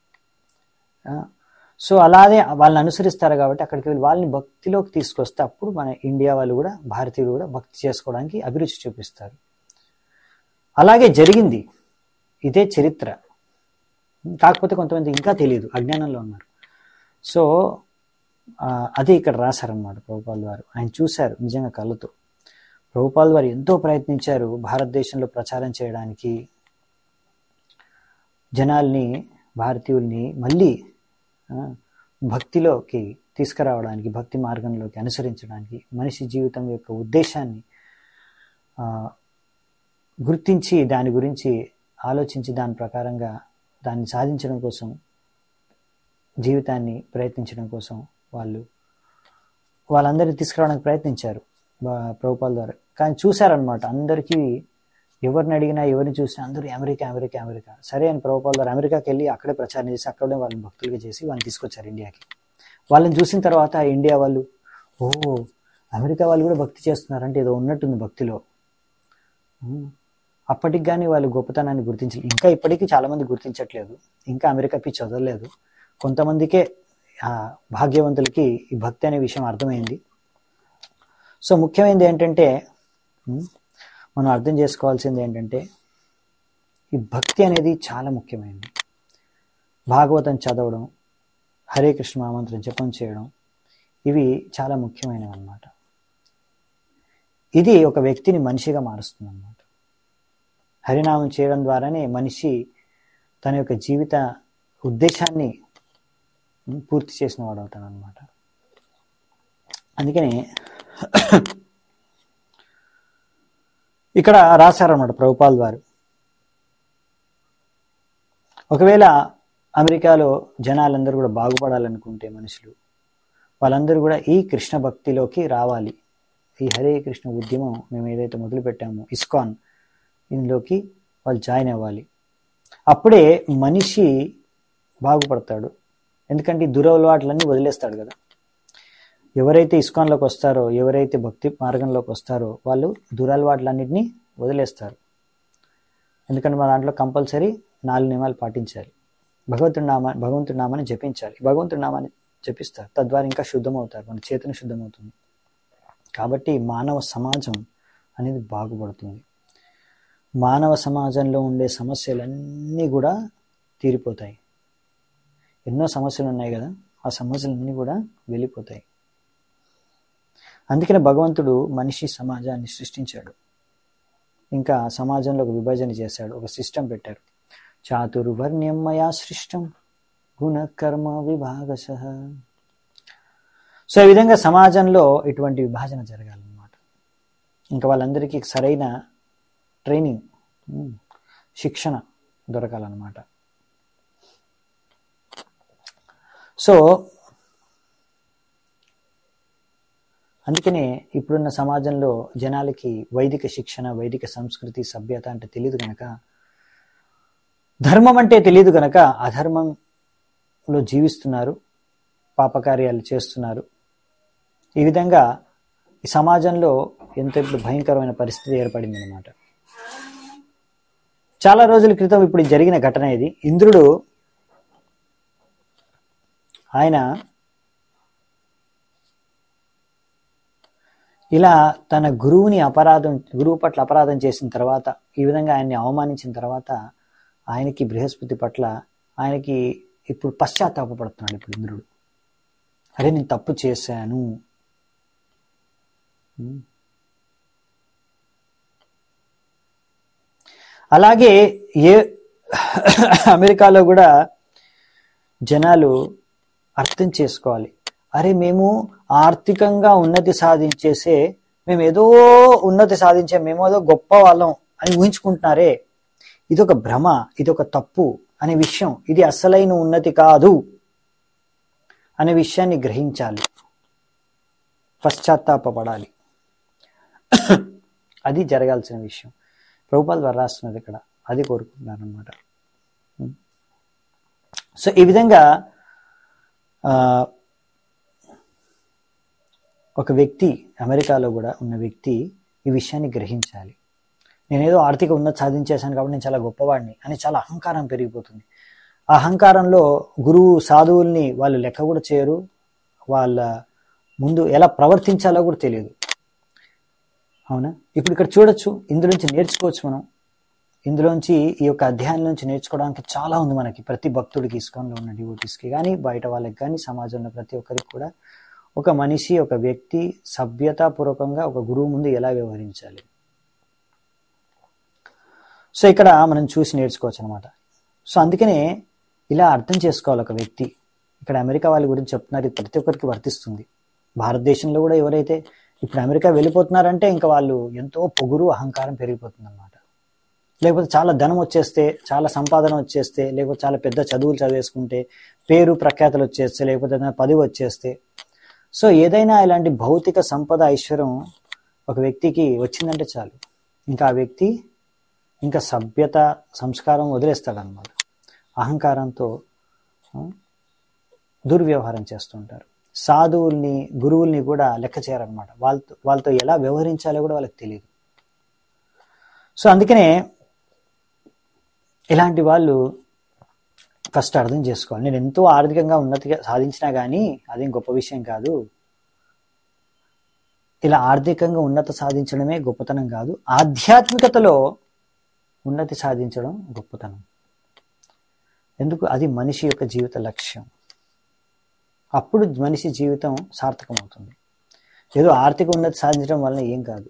సో అలాగే వాళ్ళని అనుసరిస్తారు కాబట్టి అక్కడికి వెళ్ళి వాళ్ళని భక్తిలోకి తీసుకొస్తే అప్పుడు మన ఇండియా వాళ్ళు కూడా భారతీయులు కూడా భక్తి చేసుకోవడానికి అభిరుచి చూపిస్తారు అలాగే జరిగింది ఇదే చరిత్ర కాకపోతే కొంతమంది ఇంకా తెలియదు అజ్ఞానంలో ఉన్నారు సో ఆ, అదే ఇక్కడ రాశారనమాట ప్రభుపాల్ వారు ఆయన చూశారు నిజంగా కళ్ళతో ప్రభుపాల్ వారు ఎంతో ప్రయత్నించారు భారతదేశంలో ప్రచారం చేయడానికి జనాల్ని భారతీయుల్ని మళ్ళీ ఆ, భక్తిలోకి తీసుకురావడానికి భక్తి మార్గంలోకి అనుసరించడానికి మనిషి జీవితం యొక్క ఉద్దేశాన్ని ఆ, గుర్తించి దాని గురించి ఆలోచించి దాని ప్రకారంగా దాన్ని సాధించడం కోసం జీవితాన్ని ప్రయత్నించడం కోసం వాళ్ళు వాళ్ళందరినీ తీసుకురావడానికి ప్రయత్నించారు బా- ప్రభుపాల్ ద్వారా కానీ చూశారనమాట అందరికీ ఎవరిని అడిగినా ఎవరిని చూసినా అందరూ అమెరికా అమెరికా అమెరికా సరే అని ప్రభుపాల్ ద్వారా అమెరికాకి వెళ్ళి అక్కడే ప్రచారం చేసి అక్కడే వాళ్ళని భక్తులుగా చేసి వాళ్ళని తీసుకొచ్చారు ఇండియాకి వాళ్ళని చూసిన తర్వాత ఇండియా వాళ్ళు ఓ అమెరికా వాళ్ళు కూడా భక్తి చేస్తున్నారంటే ఏదో ఉన్నట్టుంది భక్తిలో ఉమ్. అప్పటికి కానీ వాళ్ళు గొప్పతనాన్ని గుర్తించలేదు ఇంకా ఇప్పటికీ చాలా మంది గుర్తించట్లేదు ఇంకా అమెరికా పిచ్చి చదవలేదు కొంతమందికే ఆ భాగ్యవంతులకి ఈ భక్తి అనే విషయం అర్థమైంది సో ముఖ్యమైనది ఏంటంటే ఉమ్, మనం అర్థం చేసుకోవాల్సింది ఏంటంటే ఈ భక్తి అనేది చాలా ముఖ్యమైనది భాగవతం చదవడం హరే కృష్ణ మహామంత్రం జపం చేయడం ఇవి చాలా ముఖ్యమైనవి అన్నమాట ఇది ఒక వ్యక్తిని మనిషిగా మారుస్తుంది అన్నమాట హరినామం చేయడం ద్వారానే మనిషి తన యొక్క జీవిత ఉద్దేశాన్ని ఉమ్, పూర్తి చేసిన వాడు అవుతాడు అనమాట అందుకని ఇక్కడ రాశారన్నమాట ప్రభుపాల్ వారు ఒకవేళ అమెరికాలో జనాలందరూ కూడా బాగుపడాలనుకుంటే మనుషులు వాళ్ళందరూ కూడా ఈ కృష్ణ భక్తిలోకి రావాలి ఈ హరే కృష్ణ ఉద్యమం మేము ఏదైతే మొదలు పెట్టామో ఇస్కాన్ ఇందులోకి వాళ్ళు జాయిన్ అవ్వాలి అప్పుడే మనిషి బాగుపడతాడు ఎందుకంటే ఈ దురలవాట్లన్నీ వదిలేస్తాడు కదా ఎవరైతే ఇస్కాన్లోకి వస్తారో ఎవరైతే భక్తి మార్గంలోకి వస్తారో వాళ్ళు దురలవాట్లన్నింటినీ వదిలేస్తారు ఎందుకంటే మా దాంట్లో కంపల్సరీ నాలుగు నియమాలు పాటించాలి భగవంతుడి నామా భగవంతుడి నామాన్ని జపించాలి భగవంతుడి నామాన్ని జపిస్తారు తద్వారా ఇంకా శుద్ధమవుతారు మన చేతన శుద్ధమవుతుంది కాబట్టి మానవ సమాజం అనేది బాగుపడుతుంది మానవ సమాజంలో ఉండే సమస్యలన్నీ కూడా తీరిపోతాయి ఎన్నో సమస్యలు ఉన్నాయి కదా ఆ సమస్యలన్నీ కూడా వెళ్ళిపోతాయి అందుకనే భగవంతుడు మనిషి సమాజాన్ని సృష్టించాడు ఇంకా సమాజంలో ఒక విభజన చేశాడు ఒక సిస్టమ్ పెట్టారు చాతుర్వర్ణ్యం మయా సృష్టం గుణకర్మ విభాగశ సో ఈ విధంగా సమాజంలో ఇటువంటి విభజన జరగాలన్నమాట ఇంకా వాళ్ళందరికీ సరైన ట్రైనింగ్ ఉమ్, శిక్షణ దొరకాలన్నమాట సో అందుకనే ఇప్పుడున్న సమాజంలో జనాలకి వైదిక శిక్షణ వైదిక సంస్కృతి సభ్యత అంటే తెలియదు గనక ధర్మం అంటే తెలియదు గనక అధర్మంలో జీవిస్తున్నారు పాపకార్యాలు చేస్తున్నారు ఈ విధంగా ఈ సమాజంలో ఎంతో ఇప్పుడు భయంకరమైన పరిస్థితి ఏర్పడింది అనమాట చాలా రోజుల క్రితం ఇప్పుడు జరిగిన ఘటన ఇది ఇంద్రుడు ఆయన ఇలా తన గురువుని అపరాధం గురువు పట్ల అపరాధం చేసిన తర్వాత ఈ విధంగా ఆయన్ని అవమానించిన తర్వాత ఆయనకి బృహస్పతి పట్ల ఆయనకి ఇప్పుడు పశ్చాత్తాపడుతున్నాడు ఇప్పుడు ఇంద్రుడు అరే నేను తప్పు చేశాను అలాగే ఏ అమెరికాలో కూడా జనాలు అర్థం చేసుకోవాలి అరే మేము ఆర్థికంగా ఉన్నతి సాధించేసే మేము ఏదో ఉన్నతి సాధించే మేము ఏదో గొప్ప వాళ్ళం అని ఊహించుకుంటున్నారే ఇది ఒక భ్రమ ఇది ఒక తప్పు అనే విషయం ఇది అసలైన ఉన్నతి కాదు అనే విషయాన్ని గ్రహించాలి పశ్చాత్తాపడాలి అది జరగాల్సిన విషయం ప్రభుపాల్ ద్వారా రాస్తున్నది ఇక్కడ అది కోరుకుంటున్నారు అనమాట సో ఈ విధంగా ఒక వ్యక్తి అమెరికాలో కూడా ఉన్న వ్యక్తి ఈ విషయాన్ని గ్రహించాలి నేనేదో ఆర్థిక ఉన్నతి సాధించేశాను కాబట్టి నేను చాలా గొప్పవాడిని అని చాలా అహంకారం పెరిగిపోతుంది ఆ అహంకారంలో గురువు సాధువుల్ని వాళ్ళు లెక్క కూడా చేయరు వాళ్ళ ముందు ఎలా ప్రవర్తించాలో కూడా తెలియదు అవునా ఇప్పుడు ఇక్కడ చూడొచ్చు ఇందులోంచి నేర్చుకోవచ్చు మనం ఇందులోంచి ఈ యొక్క అధ్యాయం నుంచి నేర్చుకోవడానికి చాలా ఉంది మనకి ప్రతి భక్తుడికి ఇస్కాన్లో ఉన్న డివోటీస్కి కానీ బయట వాళ్ళకి కానీ సమాజంలో ప్రతి ఒక్కరికి కూడా ఒక మనిషి ఒక వ్యక్తి సభ్యతాపూర్వకంగా ఒక గురువు ముందు ఎలా వ్యవహరించాలి సో ఇక్కడ మనం చూసి నేర్చుకోవచ్చు అనమాట సో అందుకనే ఇలా అర్థం చేసుకోవాలి ఒక వ్యక్తి ఇక్కడ అమెరికా వాళ్ళ గురించి చెప్తున్నారు ఇది ప్రతి ఒక్కరికి వర్తిస్తుంది భారతదేశంలో కూడా ఎవరైతే ఇప్పుడు అమెరికా వెళ్ళిపోతున్నారంటే ఇంకా వాళ్ళు ఎంతో పొగురు అహంకారం పెరిగిపోతుంది అనమాట లేకపోతే చాలా ధనం వచ్చేస్తే చాలా సంపాదన వచ్చేస్తే లేకపోతే చాలా పెద్ద చదువులు చదివేసుకుంటే పేరు ప్రఖ్యాతలు వచ్చేస్తే లేకపోతే ఏదైనా పదవి వచ్చేస్తే సో ఏదైనా ఇలాంటి భౌతిక సంపద ఐశ్వర్యం ఒక వ్యక్తికి వచ్చిందంటే చాలు ఇంకా ఆ వ్యక్తి ఇంకా సభ్యత సంస్కారం వదిలేస్తాడనమాట అహంకారంతో దుర్వ్యవహారం చేస్తుంటారు సాధువుల్ని గురువుల్ని కూడా లెక్క చేయరనమాట వాళ్ళతో వాళ్ళతో ఎలా వ్యవహరించాలో కూడా వాళ్ళకి తెలియదు సో అందుకనే ఇలాంటి వాళ్ళు ఫస్ట్ అర్థం చేసుకోవాలి నేను ఎంతో ఆర్థికంగా ఉన్నతిగా సాధించినా కానీ అదేం గొప్ప విషయం కాదు ఇలా ఆర్థికంగా ఉన్నత సాధించడమే గొప్పతనం కాదు ఆధ్యాత్మికతలో ఉన్నతి సాధించడం గొప్పతనం ఎందుకు అది మనిషి యొక్క జీవిత లక్ష్యం అప్పుడు మనిషి జీవితం సార్థకమవుతుంది ఏదో ఆర్థిక ఉన్నతి సాధించడం వలన ఏం కాదు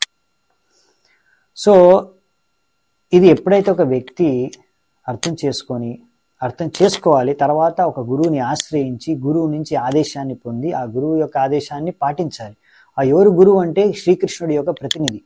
సో ఇది ఎప్పుడైతే ఒక వ్యక్తి అర్థం చేసుకొని అర్థం చేసుకోవాలి తర్వాత ఒక గురువుని ఆశ్రయించి గురువు నుంచి ఆదేశాన్ని పొంది ఆ గురువు యొక్క ఆదేశాన్ని పాటించాలి ఆ ఎవరు గురువు అంటే శ్రీకృష్ణుడి యొక్క ప్రతినిధి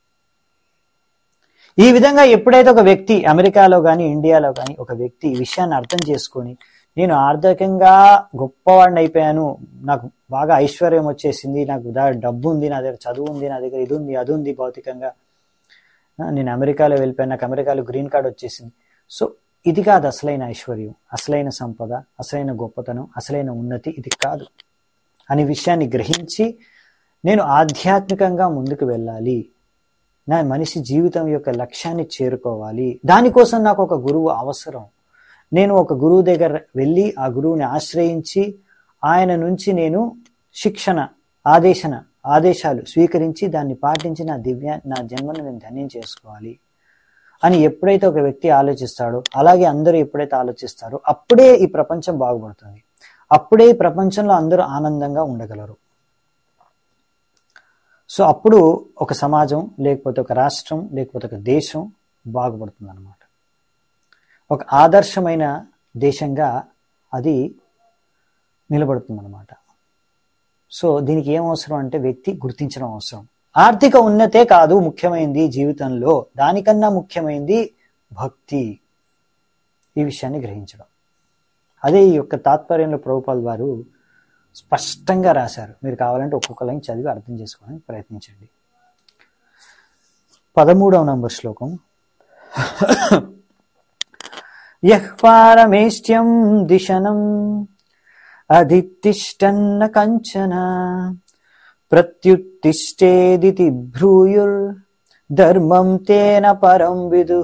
ఈ విధంగా ఎప్పుడైతే ఒక వ్యక్తి అమెరికాలో కానీ ఇండియాలో కానీ ఒక వ్యక్తి ఈ విషయాన్ని అర్థం చేసుకొని నేను ఆర్థికంగా గొప్పవాడిని అయిపోయాను నాకు బాగా ఐశ్వర్యం వచ్చేసింది నాకు డబ్బు ఉంది నా దగ్గర చదువు ఉంది నా దగ్గర ఇది ఉంది అది ఉంది భౌతికంగా నేను అమెరికాలో వెళ్ళిపోయాను నాకు అమెరికాలో గ్రీన్ కార్డ్ వచ్చేసింది సో ఇది కాదు అసలైన ఐశ్వర్యం అసలైన సంపద అసలైన గొప్పతనం అసలైన ఉన్నతి ఇది కాదు అనే విషయాన్ని గ్రహించి నేను ఆధ్యాత్మికంగా ముందుకు వెళ్ళాలి నా మనిషి జీవితం యొక్క లక్ష్యాన్ని చేరుకోవాలి దానికోసం నాకు ఒక గురువు అవసరం నేను ఒక గురువు దగ్గర వెళ్ళి ఆ గురువుని ఆశ్రయించి ఆయన నుంచి నేను శిక్షణ ఆదేశన ఆదేశాలు స్వీకరించి దాన్ని పాటించి నా దివ్య నా జన్మను నేను ధన్యం చేసుకోవాలి అని ఎప్పుడైతే ఒక వ్యక్తి ఆలోచిస్తాడో అలాగే అందరూ ఎప్పుడైతే ఆలోచిస్తారో అప్పుడే ఈ ప్రపంచం బాగుపడుతుంది అప్పుడే ఈ ప్రపంచంలో అందరూ ఆనందంగా ఉండగలరు సో అప్పుడు ఒక సమాజం లేకపోతే ఒక రాష్ట్రం లేకపోతే ఒక దేశం బాగుపడుతుంది అనమాట ఒక ఆదర్శమైన దేశంగా అది నిలబడుతుంది అనమాట సో దీనికి ఏం అవసరం అంటే వ్యక్తి గుర్తించడం అవసరం ఆర్థిక ఉన్నతే కాదు ముఖ్యమైనది జీవితంలో దానికన్నా ముఖ్యమైనది భక్తి ఈ విషయాన్ని గ్రహించడం అదే ఈ యొక్క తాత్పర్యంలో ప్రభుపాల్ వారు స్పష్టంగా రాశారు మీరు కావాలంటే ఒక్కొక్క లైన్ చదివి అర్థం చేసుకోవడానికి ప్రయత్నించండి పదమూడవ నంబర్ శ్లోకం యః పారమేష్ట్యం దిశనం అధితిష్టన్న కంచన ప్రత్యుత్తిష్టేదితి భ్రూయుర్ ధర్మం తేన పరం విదు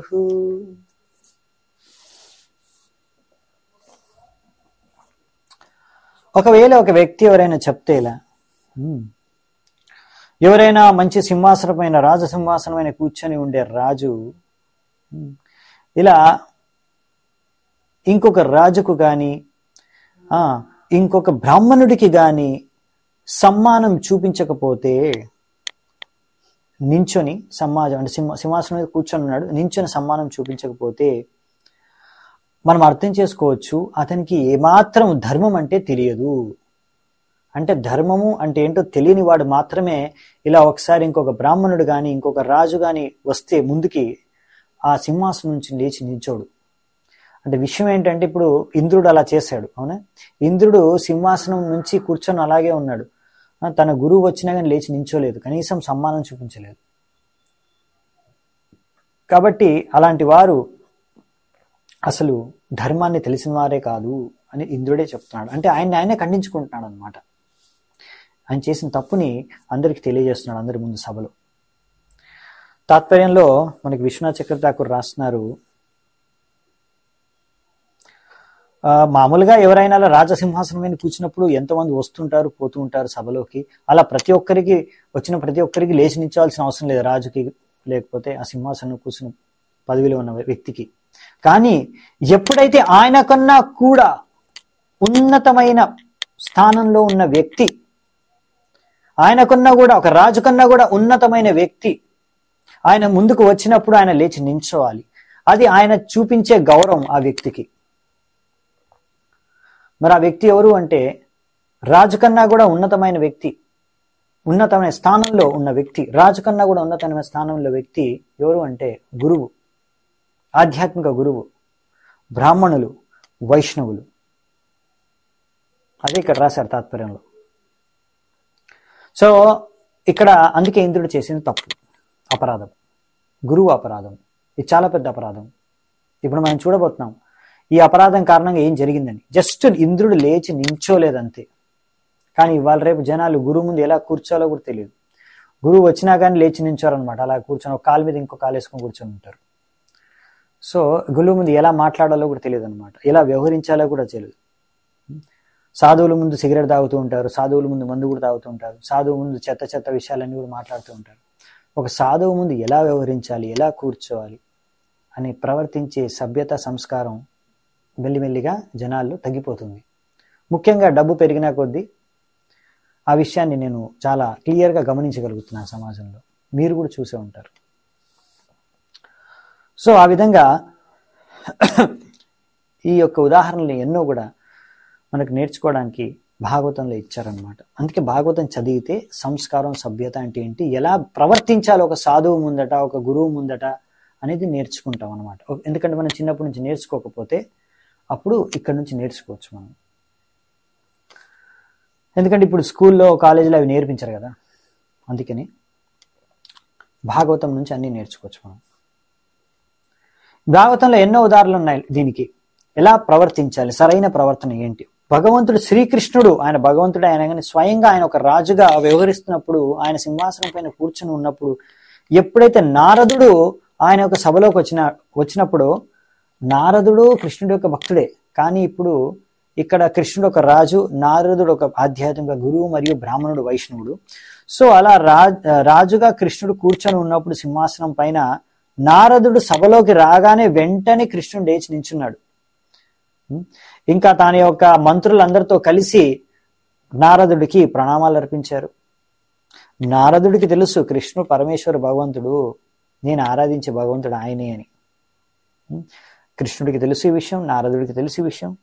ఒకవేళ ఒక వ్యక్తి ఎవరైనా చెప్తే ఇలా "ఉమ్, ఎవరైనా మంచి సింహాసనమైన రాజసింహాసనమైన కూర్చొని ఉండే రాజు ఉమ్, ఇలా ఇంకొక రాజుకు కానీ ఇంకొక బ్రాహ్మణుడికి కానీ సమ్మానం చూపించకపోతే నించొని సమాజం అంటే సింహ సింహాసనం మీద కూర్చొని ఉన్నాడు నించొని సమ్మానం చూపించకపోతే మనం అర్థం చేసుకోవచ్చు అతనికి ఏమాత్రం ధర్మం అంటే తెలియదు అంటే ధర్మము అంటే ఏంటో తెలియని వాడు మాత్రమే ఇలా ఒకసారి ఇంకొక బ్రాహ్మణుడు కానీ ఇంకొక రాజు కానీ వస్తే ముందుకి ఆ సింహాసనం నుంచి లేచి నిల్చోడు అంటే విషయం ఏంటంటే ఇప్పుడు ఇంద్రుడు అలా చేశాడు అవునా ఇంద్రుడు సింహాసనం నుంచి కూర్చొని అలాగే ఉన్నాడు ఆ, తన గురువు వచ్చినా కానీ లేచి నించోలేదు కనీసం సమ్మానం చూపించలేదు కాబట్టి అలాంటి వారు అసలు ధర్మాన్ని తెలిసిన వారే కాదు అని ఇంద్రుడే చెప్తున్నాడు అంటే ఆయన ఆయనే ఖండించుకుంటున్నాడు అనమాట ఆయన చేసిన తప్పుని అందరికి తెలియజేస్తున్నాడు అందరి ముందు సభలో తాత్పర్యంలో మనకి విశ్వనాథ్ చక్ర ఠాకూర్ రాస్తున్నారు ఆ, మామూలుగా ఎవరైనా అలా రాజసింహాసనం మీద కూర్చున్నప్పుడు ఎంతమంది వస్తుంటారు పోతూ ఉంటారు సభలోకి అలా ప్రతి ఒక్కరికి వచ్చిన ప్రతి ఒక్కరికి లేచి నిల్చోవాల్సిన అవసరం లేదు రాజుకి లేకపోతే ఆ సింహాసనం కూర్చున్న పదవిలో ఉన్న వ్యక్తికి కానీ ఎప్పుడైతే ఆయన కన్నా కూడా ఉన్నతమైన స్థానంలో ఉన్న వ్యక్తి ఆయన కన్నా కూడా ఒక రాజు కన్నా కూడా ఉన్నతమైన వ్యక్తి ఆయన ముందుకు వచ్చినప్పుడు ఆయన లేచి నించోవాలి అది ఆయన చూపించే గౌరవం ఆ వ్యక్తికి మరి ఆ వ్యక్తి ఎవరు అంటే రాజు కన్నా కూడా ఉన్నతమైన వ్యక్తి ఉన్నతమైన స్థానంలో ఉన్న వ్యక్తి రాజు కన్నా కూడా ఉన్నతమైన స్థానంలో వ్యక్తి ఎవరు అంటే గురువు ఆధ్యాత్మిక గురువు బ్రాహ్మణులు వైష్ణవులు అదే ఇక్కడ రాశారు తాత్పర్యంలో సో ఇక్కడ అందుకే ఇంద్రుడు చేసిన తప్పు అపరాధం గురువు అపరాధం ఇది చాలా పెద్ద అపరాధం ఇప్పుడు మనం చూడబోతున్నాం ఈ అపరాధం కారణంగా ఏం జరిగిందని జస్ట్ ఇంద్రుడు లేచి నించోలేదంతే కానీ ఇవాళ రేపు జనాలు గురువు ముందు ఎలా కూర్చోలో కూడా తెలియదు గురువు వచ్చినా కానీ లేచి నించోరనమాట అలా కూర్చొని ఒక కాలు మీద ఇంకో కాలు వేసుకొని కూర్చొని ఉంటారు సో గురువు ముందు ఎలా మాట్లాడాలో కూడా తెలియదు అనమాట ఎలా వ్యవహరించాలో కూడా తెలియదు సాధువుల ముందు సిగరెట్ తాగుతూ ఉంటారు సాధువుల ముందు మందు కూడా తాగుతూ ఉంటారు సాధువు ముందు చెత్త చెత్త విషయాలన్నీ కూడా మాట్లాడుతూ ఉంటారు ఒక సాధువు ముందు ఎలా వ్యవహరించాలి ఎలా కూర్చోవాలి అని ప్రవర్తించే సభ్యత సంస్కారం మెల్లిమెల్లిగా జనాల్లో తగ్గిపోతుంది ముఖ్యంగా డబ్బు పెరిగిన కొద్దీ ఆ విషయాన్ని నేను చాలా క్లియర్గా గమనించగలుగుతున్నాను సమాజంలో మీరు కూడా చూసే ఉంటారు సో ఆ విధంగా ఈ యొక్క ఉదాహరణలు ఎన్నో కూడా మనకు నేర్చుకోవడానికి భాగవతంలో ఇచ్చారనమాట అందుకే భాగవతం చదివితే సంస్కారం సభ్యత అంటే ఏంటి ఎలా ప్రవర్తించాలి ఒక సాధువు ముందట ఒక గురువు ముందట అనేది నేర్చుకుంటాం అనమాట ఎందుకంటే మనం చిన్నప్పటి నుంచి నేర్చుకోకపోతే అప్పుడు ఇక్కడ నుంచి నేర్చుకోవచ్చు మనం ఎందుకంటే ఇప్పుడు స్కూల్లో కాలేజీలో అవి నేర్పించారు కదా అందుకని భాగవతం నుంచి అన్నీ నేర్చుకోవచ్చు మనం భాగవతంలో ఎన్నో ఉదాహరణలు ఉన్నాయి దీనికి ఎలా ప్రవర్తించాలి సరైన ప్రవర్తన ఏంటి భగవంతుడు శ్రీకృష్ణుడు ఆయన భగవంతుడు ఆయన కానీ స్వయంగా ఆయన ఒక రాజుగా వ్యవహరిస్తున్నప్పుడు ఆయన సింహాసనం పైన కూర్చుని ఉన్నప్పుడు ఎప్పుడైతే నారదుడు ఆయన యొక్క సభలోకి వచ్చిన వచ్చినప్పుడు నారదుడు కృష్ణుడి యొక్క భక్తుడే కానీ ఇప్పుడు ఇక్కడ కృష్ణుడు ఒక రాజు నారదుడు ఒక ఆధ్యాత్మిక గురువు మరియు బ్రాహ్మణుడు వైష్ణవుడు సో అలా రా రాజుగా కృష్ణుడు కూర్చొని ఉన్నప్పుడు సింహాసనం పైన నారదుడు సభలోకి రాగానే వెంటనే కృష్ణుడు లేచి నించున్నాడు ఇంకా తన యొక్క మంత్రులందరితో కలిసి నారదుడికి ప్రణామాలు అర్పించారు నారదుడికి తెలుసు కృష్ణుడు పరమేశ్వర భగవంతుడు నేను ఆరాధించే భగవంతుడు ఆయనే అని కృష్ణుడికి తెలుసు ఈ విషయం నారదుడికి తెలుసు ఈ విషయం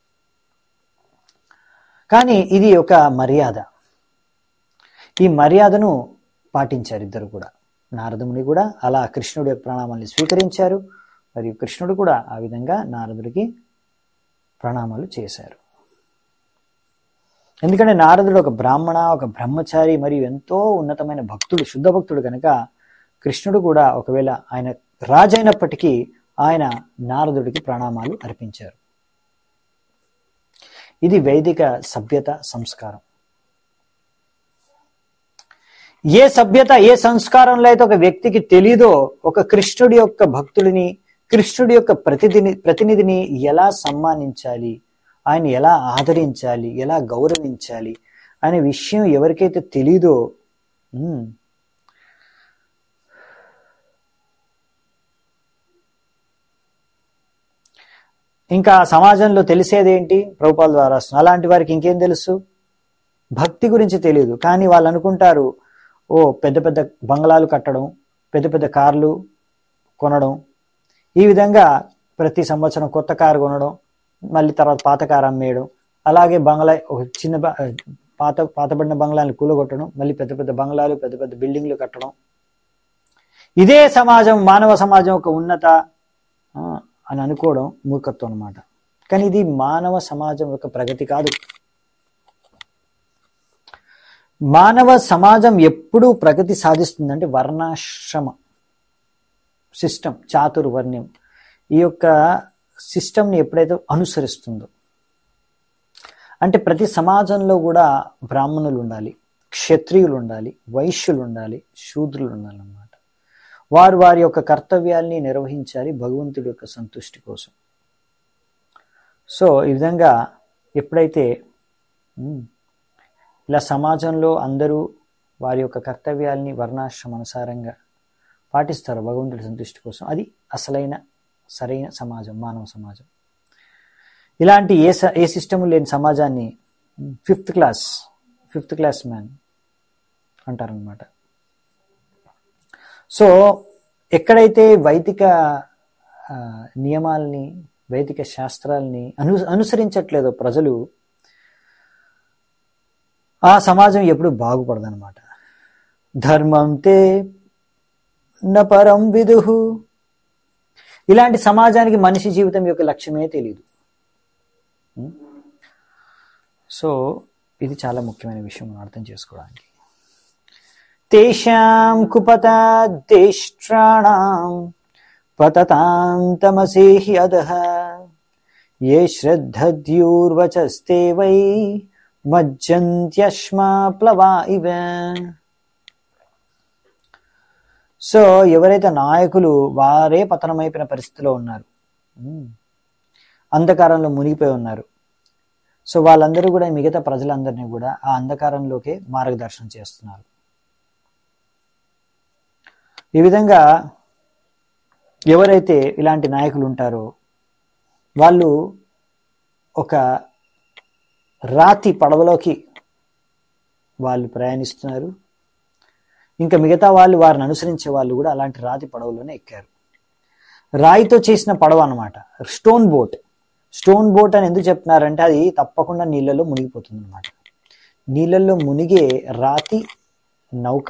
కానీ ఇది ఒక మర్యాద ఈ మర్యాదను పాటించారు ఇద్దరు కూడా నారదుని కూడా అలా కృష్ణుడి యొక్క ప్రణామాల్ని స్వీకరించారు మరియు కృష్ణుడు కూడా ఆ విధంగా నారదుడికి ప్రణామాలు చేశారు ఎందుకంటే నారదుడు ఒక బ్రాహ్మణ ఒక బ్రహ్మచారి మరియు ఎంతో ఉన్నతమైన భక్తుడు శుద్ధ భక్తుడు కనుక కృష్ణుడు కూడా ఒకవేళ ఆయన రాజైనప్పటికీ ఆయన నారదుడికి ప్రణామాలు అర్పించారు ఇది వైదిక సభ్యత సంస్కారం ఏ సభ్యత ఏ సంస్కారంలో అయితే ఒక వ్యక్తికి తెలీదో ఒక కృష్ణుడి యొక్క భక్తుడిని కృష్ణుడి యొక్క ప్రతినిధి ప్రతినిధిని ఎలా సన్మానించాలి ఆయన ఎలా ఆదరించాలి ఎలా గౌరవించాలి అనే విషయం ఎవరికైతే తెలీదో ఉమ్, ఇంకా సమాజంలో తెలిసేదేంటి ప్రభుపాల ద్వారా వస్తుంది అలాంటి వారికి ఇంకేం తెలుసు భక్తి గురించి తెలియదు కానీ వాళ్ళు అనుకుంటారు ఓ పెద్ద పెద్ద బంగ్లాలు కట్టడం పెద్ద పెద్ద కార్లు కొనడం ఈ విధంగా ప్రతి సంవత్సరం కొత్త కారు కొనడం మళ్ళీ తర్వాత పాత కారు అమ్మేయడం అలాగే బంగ్లా ఒక చిన్న బ- పాత పాతబడిన బంగ్లాలను కూలగొట్టడం మళ్ళీ పెద్ద పెద్ద బంగ్లాలు పెద్ద పెద్ద బిల్డింగ్లు కట్టడం ఇదే సమాజం మానవ సమాజం ఒక ఉన్నత ఆ, అని అనుకోవడం మూర్ఖత్వం అన్నమాట కానీ ఇది మానవ సమాజం యొక్క ప్రగతి కాదు మానవ సమాజం ఎప్పుడూ ప్రగతి సాధిస్తుందంటే వర్ణాశ్రమ సిస్టమ్ చాతుర్వర్ణ్యం ఈ యొక్క సిస్టమ్ని ఎప్పుడైతే అనుసరిస్తుందో అంటే ప్రతి సమాజంలో కూడా బ్రాహ్మణులు ఉండాలి క్షత్రియులు ఉండాలి వైశ్యులు ఉండాలి శూద్రులు ఉండాలి అన్నమాట వారు వారి యొక్క కర్తవ్యాల్ని నిర్వహించాలి భగవంతుడి యొక్క సంతుష్టి కోసం సో ఈ విధంగా ఎప్పుడైతే ఉమ్, ఇలా సమాజంలో అందరూ వారి యొక్క కర్తవ్యాల్ని వర్ణాశ్రమానుసారంగా పాటిస్తారు భగవంతుడి సంతుష్టి కోసం అది అసలైన సరైన సమాజం మానవ సమాజం ఇలాంటి ఏ స- ఏ సిస్టమ్ లేని సమాజాన్ని fifth class fifth class man అంటారనమాట సో ఎక్కడైతే వైదిక ఆ, నియమాల్ని వైదిక శాస్త్రాల్ని అను అనుసరించట్లేదో ప్రజలు ఆ సమాజం ఎప్పుడు బాగుపడదనమాట ధర్మం తే నపరం విదుహు ఇలాంటి సమాజానికి మనిషి జీవితం యొక్క లక్ష్యమే తెలియదు సో ఇది చాలా ముఖ్యమైన విషయం మనం అర్థం చేసుకోవడానికి తేషాం కుపతాదేష్ట్రాణం పతతాం తమసేహి అధః ఏ శ్రద్ధద్యూర్వచస్తే వై మజ్జంత్యశ్మా ప్లవా ఇవ సో ఎవరైతే నాయకులు వారే పతనమైపోయిన పరిస్థితిలో ఉన్నారు ఉమ్. అంధకారంలో మునిగిపోయి ఉన్నారు సో వాళ్ళందరూ కూడా మిగతా ప్రజలందరినీ కూడా ఆ అంధకారంలోకే మార్గదర్శనం చేస్తున్నారు ఈ విధంగా ఎవరైతే ఇలాంటి నాయకులు ఉంటారో వాళ్ళు ఒక రాతి పడవలోకి వాళ్ళు ప్రయాణిస్తున్నారు ఇంకా మిగతా వాళ్ళు వారిని అనుసరించే వాళ్ళు కూడా అలాంటి రాతి పడవలోనే ఎక్కారు రాయితో చేసిన పడవ అన్నమాట స్టోన్ బోట్ స్టోన్ బోట్ అని ఎందుకు చెప్తున్నారంటే అది తప్పకుండా నీళ్ళలో మునిగిపోతుంది అనమాట నీళ్ళల్లో మునిగే రాతి నౌక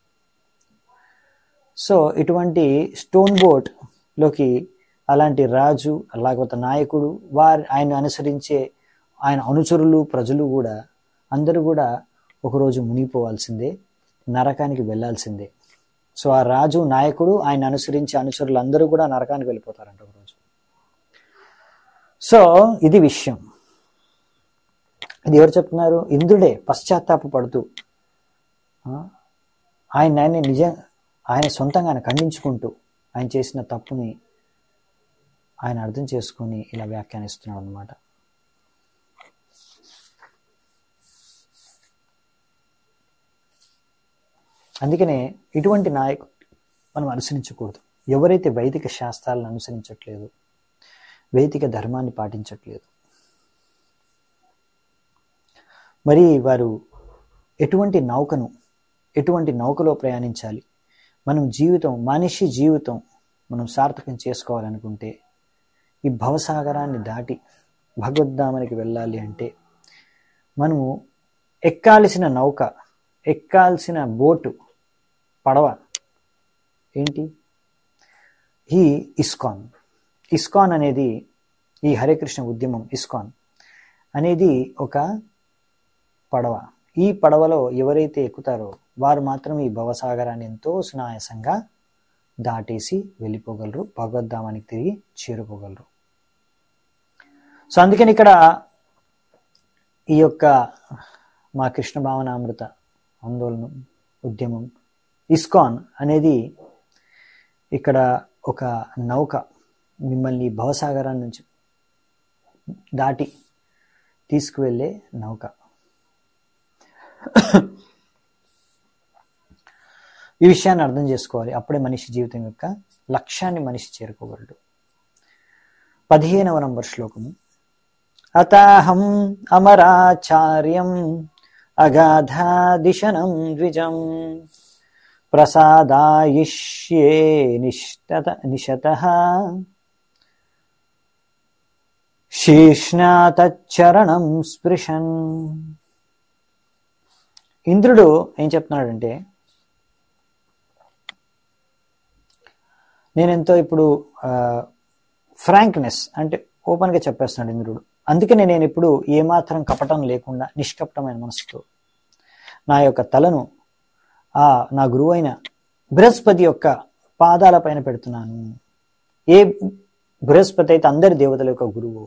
సో ఇటువంటి స్టోన్ బోట్ లోకి అలాంటి రాజు లేకపోతే నాయకుడు వారి ఆయన అనుసరించే ఆయన అనుచరులు ప్రజలు కూడా అందరూ కూడా ఒకరోజు మునిగిపోవాల్సిందే నరకానికి వెళ్ళాల్సిందే సో ఆ రాజు నాయకుడు ఆయన అనుసరించే అనుచరులు అందరూ కూడా నరకానికి వెళ్ళిపోతారంట ఒకరోజు సో ఇది విషయం ఇది ఎవరు చెప్తున్నారు ఇంద్రుడే పశ్చాత్తాప పడుతూ ఆ, ఆయన ఆయన నిజ ఆయన సొంతంగా ఆయన ఖండించుకుంటూ ఆయన చేసిన తప్పుని ఆయన అర్థం చేసుకొని ఇలా వ్యాఖ్యానిస్తున్నాడు అనమాట అందుకనే ఇటువంటి నాయకు మనం అనుసరించకూడదు ఎవరైతే వైదిక శాస్త్రాలను అనుసరించట్లేదు వైదిక ధర్మాన్ని పాటించట్లేదు మరి వారు ఎటువంటి నౌకను ఎటువంటి నౌకలో ప్రయాణించాలి మనం జీవితం మనిషి జీవితం మనం సార్థకం చేసుకోవాలనుకుంటే ఈ భవసాగరాన్ని దాటి భగవద్ధామానికి వెళ్ళాలి అంటే మనము ఎక్కాల్సిన నౌక ఎక్కాల్సిన బోటు పడవ ఏంటి ఈ ఇస్కాన్ ఇస్కాన్ అనేది ఈ హరే కృష్ణ ఉద్యమం ఇస్కాన్ అనేది ఒక పడవ ఈ పడవలో ఎవరైతే ఎక్కుతారో వారు మాత్రం ఈ భవసాగరాన్ని ఎంతో సునాయాసంగా దాటేసి వెళ్ళిపోగలరు భగవద్ధామానికి తిరిగి చేరుకోగలరు సో అందుకని ఇక్కడ ఈ యొక్క మా కృష్ణ భావనామృత ఆందోళన ఉద్యమం ఇస్కాన్ అనేది ఇక్కడ ఒక నౌక మిమ్మల్ని భవసాగరం నుంచి దాటి తీసుకువెళ్ళే నౌక ఈ విషయాన్ని అర్థం చేసుకోవాలి అప్పుడే మనిషి జీవితం యొక్క లక్ష్యాన్ని మనిషి చేరుకోగలడు పదిహేనవ నంబర్ శ్లోకము అతాహం అమరాచార్యం అగాధాదిశనం ద్విజం ప్రసాదాయిష్యే నిష్టత నిశత శీష్ణాతచ్చరణం స్పృశన్ ఇంద్రుడు ఏం చెప్తున్నాడంటే నేనెంతో ఇప్పుడు ఫ్రాంక్నెస్ అంటే ఓపెన్గా చెప్పేస్తున్నాడు ఇంద్రుడు అందుకనే నేను ఇప్పుడు ఏమాత్రం కపటం లేకుండా నిష్కపటమైన మనసుతో నా యొక్క తలను ఆ నా గురువు అయిన బృహస్పతి యొక్క పాదాల పైన పెడుతున్నాను ఏ బృహస్పతి అయితే అందరి దేవతల యొక్క గురువు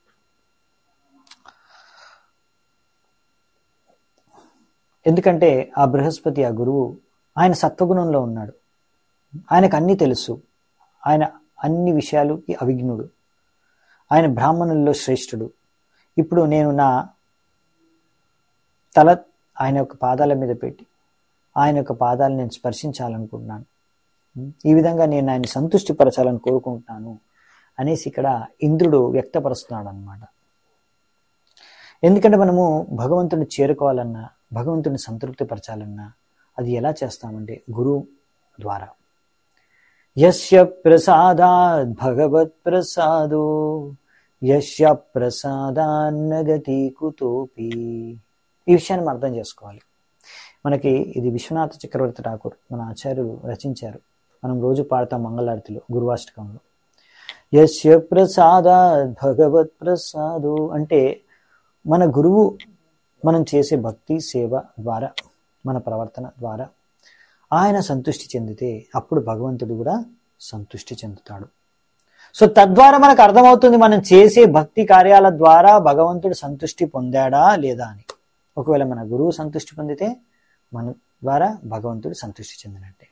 ఎందుకంటే ఆ బృహస్పతి ఆ గురువు ఆయన సత్వగుణంలో ఉన్నాడు ఆయనకు అన్నీ తెలుసు ఆయన అన్ని విషయాలు అవిఘ్నుడు ఆయన బ్రాహ్మణుల్లో శ్రేష్ఠుడు ఇప్పుడు నేను నా తల ఆయన యొక్క పాదాల మీద పెట్టి ఆయన యొక్క పాదాలు నేను స్పర్శించాలనుకుంటున్నాను ఈ విధంగా నేను ఆయన్ని సంతృష్టిపరచాలని కోరుకుంటున్నాను అనేసి ఇక్కడ ఇంద్రుడు వ్యక్తపరుస్తున్నాడు అనమాట ఎందుకంటే మనము భగవంతుని చేరుకోవాలన్నా భగవంతుని సంతృప్తిపరచాలన్నా అది ఎలా చేస్తామంటే గురువు ద్వారా యస్య ప్రసాదాద్ భగవత్ ప్రసాదో యస్య ప్రసాదాన్నగతి కుతోపి ఈ విషయాన్ని మనం అర్థం చేసుకోవాలి మనకి ఇది విశ్వనాథ చక్రవర్తి ఠాకూర్ మన ఆచార్యులు రచించారు మనం రోజు పాడతాం మంగళారతిలో గురువాష్టకంలో యస్య ప్రసాదాద్ భగవత్ ప్రసాదో అంటే మన గురువు మనం చేసే భక్తి సేవ ద్వారా మన ప్రవర్తన ద్వారా ఆయన సంతృష్టి చెందితే అప్పుడు భగవంతుడు కూడా సంతృష్టి చెందుతాడు సో తద్వారా మనకు అర్థమవుతుంది మనం చేసే భక్తి కార్యాల ద్వారా భగవంతుడు సంతృష్టి పొందాడా లేదా అని ఒకవేళ మన గురువు సంతృష్టి పొందితే మన ద్వారా భగవంతుడు సంతృష్టి చెందినట్టే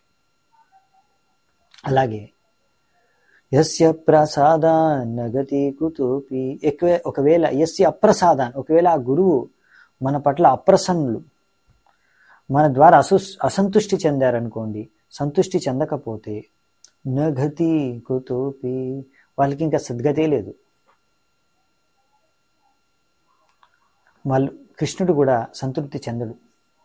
అలాగే యస్య ప్రసాదాన్ నగతి కుతూపి ఎక్కువ ఒకవేళ యస్య అప్రసాదాన్ ఒకవేళ ఆ గురువు మన పట్ల అప్రసన్నులు మన ద్వారా అసు అసంతుష్టి చెందారనుకోండి సంతుష్టి చెందకపోతే నగతి కుతూపి వాళ్ళకి ఇంకా సద్గతే లేదు వాళ్ళు కృష్ణుడు కూడా సంతృప్తి చెందడు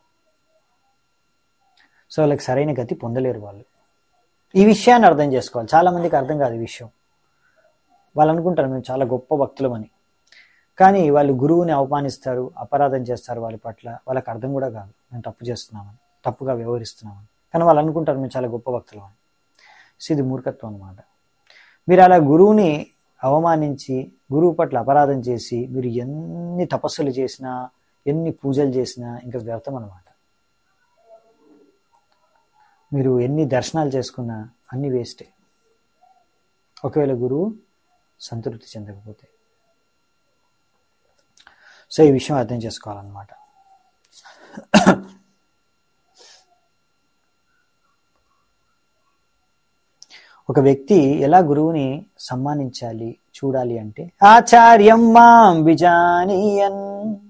సో వాళ్ళకి సరైన గతి పొందలేరు వాళ్ళు ఈ విషయాన్ని అర్థం చేసుకోవాలి చాలా మందికి అర్థం కాదు ఈ విషయం వాళ్ళు అనుకుంటారు మేము చాలా గొప్ప భక్తులమని కానీ వాళ్ళు గురువుని అవమానిస్తారు అపరాధం చేస్తారు వాళ్ళ పట్ల వాళ్ళకి అర్థం కూడా కాదు మేము తప్పు చేస్తున్నామని తప్పుగా వ్యవహరిస్తున్నామని కానీ వాళ్ళు అనుకుంటారు మేము చాలా గొప్ప భక్తులమని సో ఇది మూర్ఖత్వం అనమాట మీరు అలా గురువుని అవమానించి గురువు పట్ల అపరాధం చేసి మీరు ఎన్ని తపస్సులు చేసినా ఎన్ని పూజలు చేసినా ఇంకా వ్యర్థం అనమాట మీరు ఎన్ని దర్శనాలు చేసుకున్నా అన్ని వేస్టే ఒకవేళ గురువు సంతృప్తి చెందకపోతే సో ఈ విషయం అర్థం చేసుకోవాలన్నమాట ఒక వ్యక్తి ఎలా గురువుని సమ్మానించాలి చూడాలి అంటే ఆచార్యం మాం విజానీయన్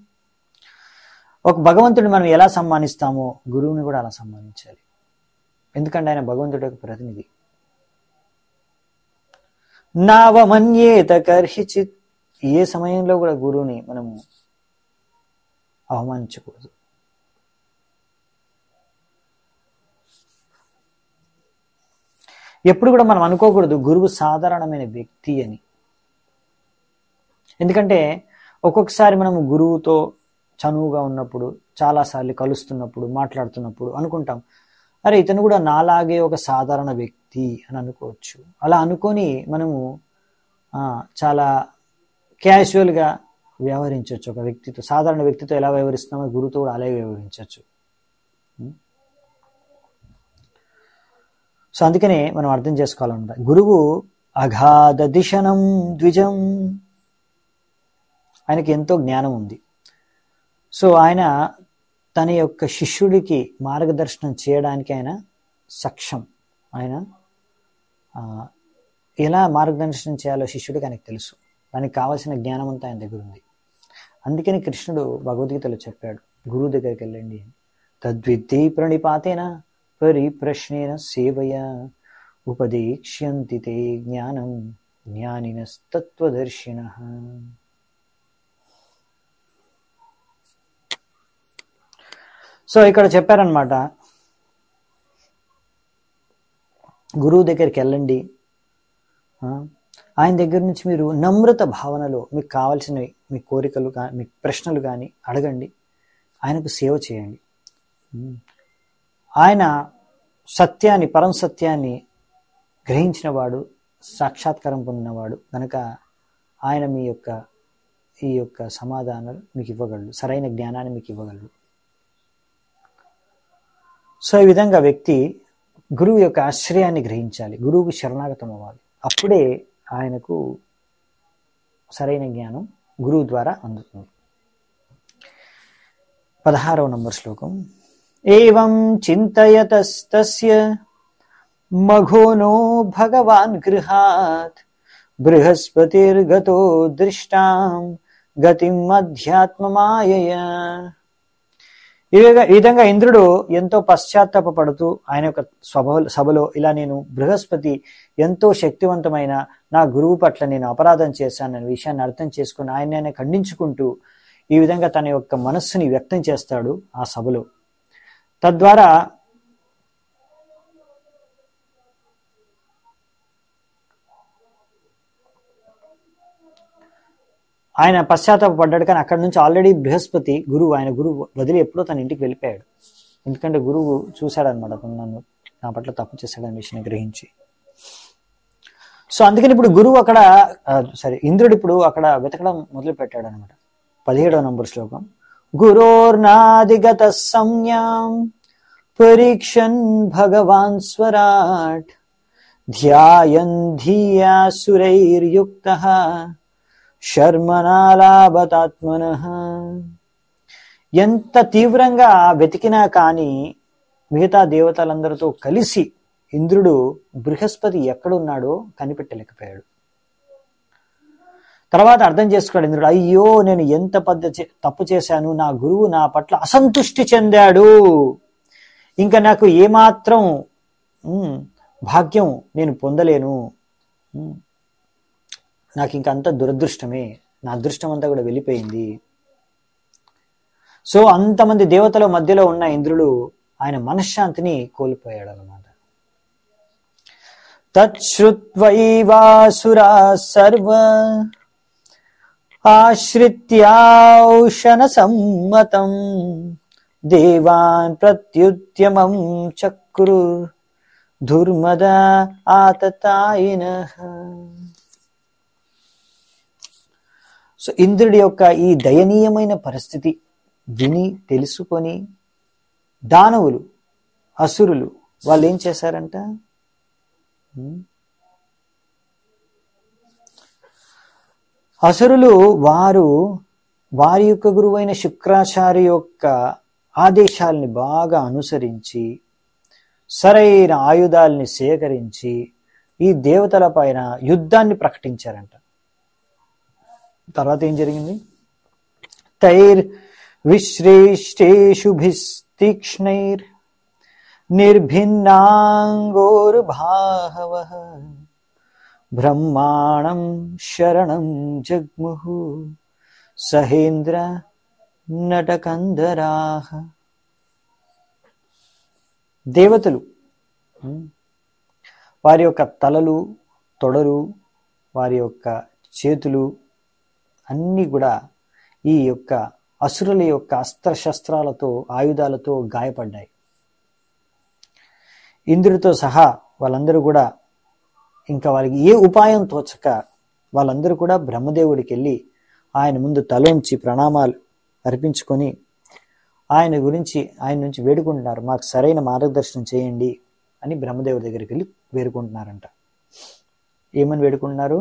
ఒక భగవంతుడిని మనం ఎలా సమ్మానిస్తామో గురువుని కూడా అలా సమ్మానించాలి ఎందుకంటే ఆయన భగవంతుడి యొక్క ప్రతినిధి నావమన్యేత కర్హిచిత్ ఏ సమయంలో కూడా గురువుని మనము అవమానించకూడదు ఎప్పుడు కూడా మనం అనుకోకూడదు గురువు సాధారణమైన వ్యక్తి అని ఎందుకంటే ఒక్కొక్కసారి మనము గురువుతో చనువుగా ఉన్నప్పుడు చాలాసార్లు కలుస్తున్నప్పుడు మాట్లాడుతున్నప్పుడు అనుకుంటాం అరే ఇతను కూడా నాలాగే ఒక సాధారణ వ్యక్తి అని అనుకోవచ్చు అలా అనుకొని మనము చాలా క్యాజువల్గా వ్యవహరించవచ్చు ఒక వ్యక్తితో సాధారణ వ్యక్తితో ఎలా వ్యవహరిస్తున్నామో గురువుతో కూడా అలాగే వ్యవహరించవచ్చు సో అందుకనే మనం అర్థం చేసుకోవాలన్నమాట గురువు అగాధ దిశనం ద్విజం ఆయనకి ఎంతో జ్ఞానం ఉంది సో ఆయన తన యొక్క శిష్యుడికి మార్గదర్శనం చేయడానికి ఆయన సక్షం ఆయన ఎలా మార్గదర్శనం చేయాలో శిష్యుడికి ఆయనకు తెలుసు దానికి కావాల్సిన జ్ఞానం అంతా ఆయన దగ్గర ఉంది అందుకని కృష్ణుడు భగవద్గీతలో చెప్పాడు గురువు దగ్గరికి వెళ్ళండి అని తద్విద్ది ప్రణిపాతేన పరిప్రశ్నేన సేవయ ఉపదేక్ష్యంతి తే జ్ఞానం జ్ఞానినస్తత్వదర్శిన సో ఇక్కడ చెప్పారనమాట గురువు దగ్గరికి వెళ్ళండి ఆ, ఆయన దగ్గర నుంచి మీరు నమ్రత భావనలో మీకు కావాల్సినవి మీ కోరికలు కా మీ ప్రశ్నలు కానీ అడగండి ఆయనకు సేవ చేయండి ఉమ్. ఆయన సత్యాన్ని పరం సత్యాన్ని గ్రహించినవాడు సాక్షాత్కారం పొందినవాడు కనుక ఆయన మీ యొక్క ఈ యొక్క సమాధానాలు మీకు ఇవ్వగలడు సరైన జ్ఞానాన్ని మీకు ఇవ్వగలడు సో ఈ విధంగా వ్యక్తి గురువు యొక్క ఆశ్రయాన్ని గ్రహించాలి గురువుకు శరణాగతం అవ్వాలి అప్పుడే ఆయనకు సరైన జ్ఞానం గురువు ద్వారా అందుతుంది పదహారవ నంబర్ శ్లోకం ఏం చింతయతస్తస్య మఘోనో భగవాన్ గృహాత్ బృహస్పతిర్గతో దృష్టాం గతిం అధ్యాత్మమాయయ ఈ విధంగా- ఈ విధంగా ఇంద్రుడు ఎంతో పశ్చాత్తాపడుతూ ఆయన యొక్క సభ సభలో ఇలా నేను బృహస్పతి ఎంతో శక్తివంతమైన నా గురువు పట్ల నేను అపరాధం చేశానన్న విషయాన్ని అర్థం చేసుకుని ఆయన ఆయన ఖండించుకుంటూ ఈ విధంగా తన యొక్క మనస్సుని వ్యక్తం చేస్తాడు ఆ సభలో తద్వారా ఆయన పశ్చాత్తాపడ్డాడు కానీ అక్కడి నుంచి ఆల్రెడీ బృహస్పతి గురువు ఆయన గురువు వదిలి ఎప్పుడో తన ఇంటికి వెళ్ళిపోయాడు ఎందుకంటే గురువు చూశాడనమాట అతను నన్ను నా పట్ల తప్పు చేశాడనే విషయాన్ని గ్రహించి సో అందుకని ఇప్పుడు గురువు అక్కడ సరే ఇంద్రుడు ఇప్పుడు అక్కడ వెతకడం మొదలు పెట్టాడు అనమాట పదిహేడవ నంబర్ శ్లోకం గురోర్నాదిగత సంజ్ఞాం పరీక్షన్ భగవాన్ స్వరాట్ ధ్యాయన్ ధియా సురైర్యుక్త శర్మనాలాభతాత్మన ఎంత తీవ్రంగా వెతికినా కానీ మిగతా దేవతలందరితో కలిసి ఇంద్రుడు బృహస్పతి ఎక్కడున్నాడో కనిపెట్టలేకపోయాడు తర్వాత అర్థం చేసుకోడు ఇంద్రుడు అయ్యో నేను ఎంత పెద్ద చే- తప్పు చేశాను నా గురువు నా పట్ల అసంతుష్టి చెందాడు ఇంకా నాకు ఏమాత్రం ఉమ్, భాగ్యం నేను పొందలేను ఉమ్, నాకు ఇంకా అంత దురదృష్టమే నా అదృష్టం అంతా కూడా వెళ్ళిపోయింది సో అంతమంది దేవతల మధ్యలో ఉన్న ఇంద్రుడు ఆయన మనశ్శాంతిని కోల్పోయాడు అనమాట తచ్చుత్వైవాసురా సర్వ ఆశ్రిత్యాౌషణ సమ్మతం దేవాన్ ప్రత్యుద్యమం చక్రు దుర్మద ఆతతాయిన సో ఇంద్రుడి యొక్క ఈ దయనీయమైన పరిస్థితి విని తెలుసుకొని దానవులు అసురులు వాళ్ళు ఏం చేశారంట ఉమ్. అసురులు వారు వారి యొక్క గురువైన శుక్రాచార్య యొక్క ఆదేశాల్ని బాగా అనుసరించి సరైన ఆయుధాల్ని సేకరించి ఈ దేవతల పైన యుద్ధాన్ని ప్రకటించారంట తర్వాత ఏం జరిగింది తైర్ విశ్రేష్టేషుభిస్తీక్ష్ణైర్ నిర్భిన్నాంగోర్భాహవ బ్రహ్మాణం శరణం జగ్ముహు సహేంద్ర నటకందరాహ దేవతలు ఉమ్, వారి యొక్క తలలు తొడలు వారి యొక్క చేతులు అన్నీ కూడా ఈ యొక్క అసురుల యొక్క అస్త్రశస్త్రాలతో ఆయుధాలతో గాయపడ్డాయి ఇంద్రుడితో సహా వాళ్ళందరూ కూడా ఇంకా వారికి ఏ ఉపాయం తోచక వాళ్ళందరూ కూడా బ్రహ్మదేవుడికి వెళ్ళి ఆయన ముందు తలోంచి ప్రణామాలు అర్పించుకొని ఆయన గురించి ఆయన నుంచి వేడుకుంటున్నారు మాకు సరైన మార్గదర్శనం చేయండి అని బ్రహ్మదేవుడి దగ్గరికి వెళ్ళి వేడుకుంటున్నారంట ఏమని వేడుకుంటున్నారు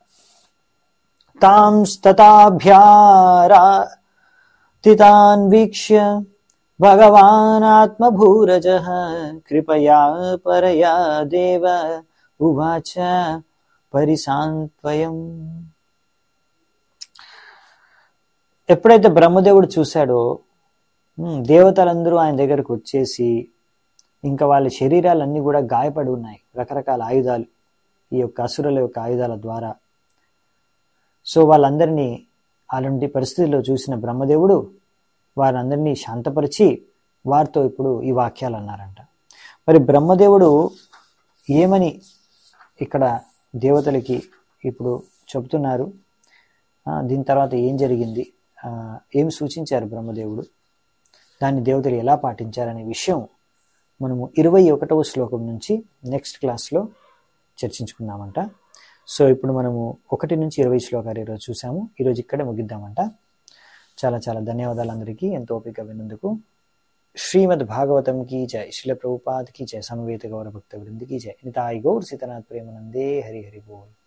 తాంస్తతాభ్యారాతితాన్ వీక్ష్య భగవానాత్మభూరజ కృపయా పరయా దేవ ఉవాచ పరిసాంత్వయం ఎప్పుడైతే బ్రహ్మదేవుడు చూశాడో ఉమ్, దేవతలందరూ ఆయన దగ్గరకు వచ్చేసి ఇంకా వాళ్ళ శరీరాలన్నీ కూడా గాయపడి ఉన్నాయి రకరకాల ఆయుధాలు ఈ యొక్క అసురుల యొక్క ఆయుధాల ద్వారా సో వాళ్ళందరినీ అలాంటి పరిస్థితుల్లో చూసిన బ్రహ్మదేవుడు వారందరినీ శాంతపరిచి వారితో ఇప్పుడు ఈ వాక్యాలు అన్నారంట మరి బ్రహ్మదేవుడు ఏమని ఇక్కడ దేవతలకి ఇప్పుడు చెబుతున్నారు ఆ, దీని తర్వాత ఏం జరిగింది ఆ, ఏం సూచించారు బ్రహ్మదేవుడు దాన్ని దేవతలు ఎలా పాటించారనే విషయం మనము ఇరవై ఒకటవ శ్లోకం నుంచి నెక్స్ట్ క్లాస్లో చర్చించుకుందామంట సో ఇప్పుడు మనము ఒకటి నుంచి ఇరవై శ్లోకాలు ఈరోజు చూసాము ఈరోజు ఇక్కడే ముగిద్దామంట చాలా చాలా ధన్యవాదాలు అందరికీ ఎంతో ఓపిక విన్నందుకు శ్రీమద్ భాగవతం की जय शिल प्रभुपाद की जय समवेत गौर भक्त वृंद की जय निताई गौर सीतनाथ प्रेमानंदे हरि हरि बोल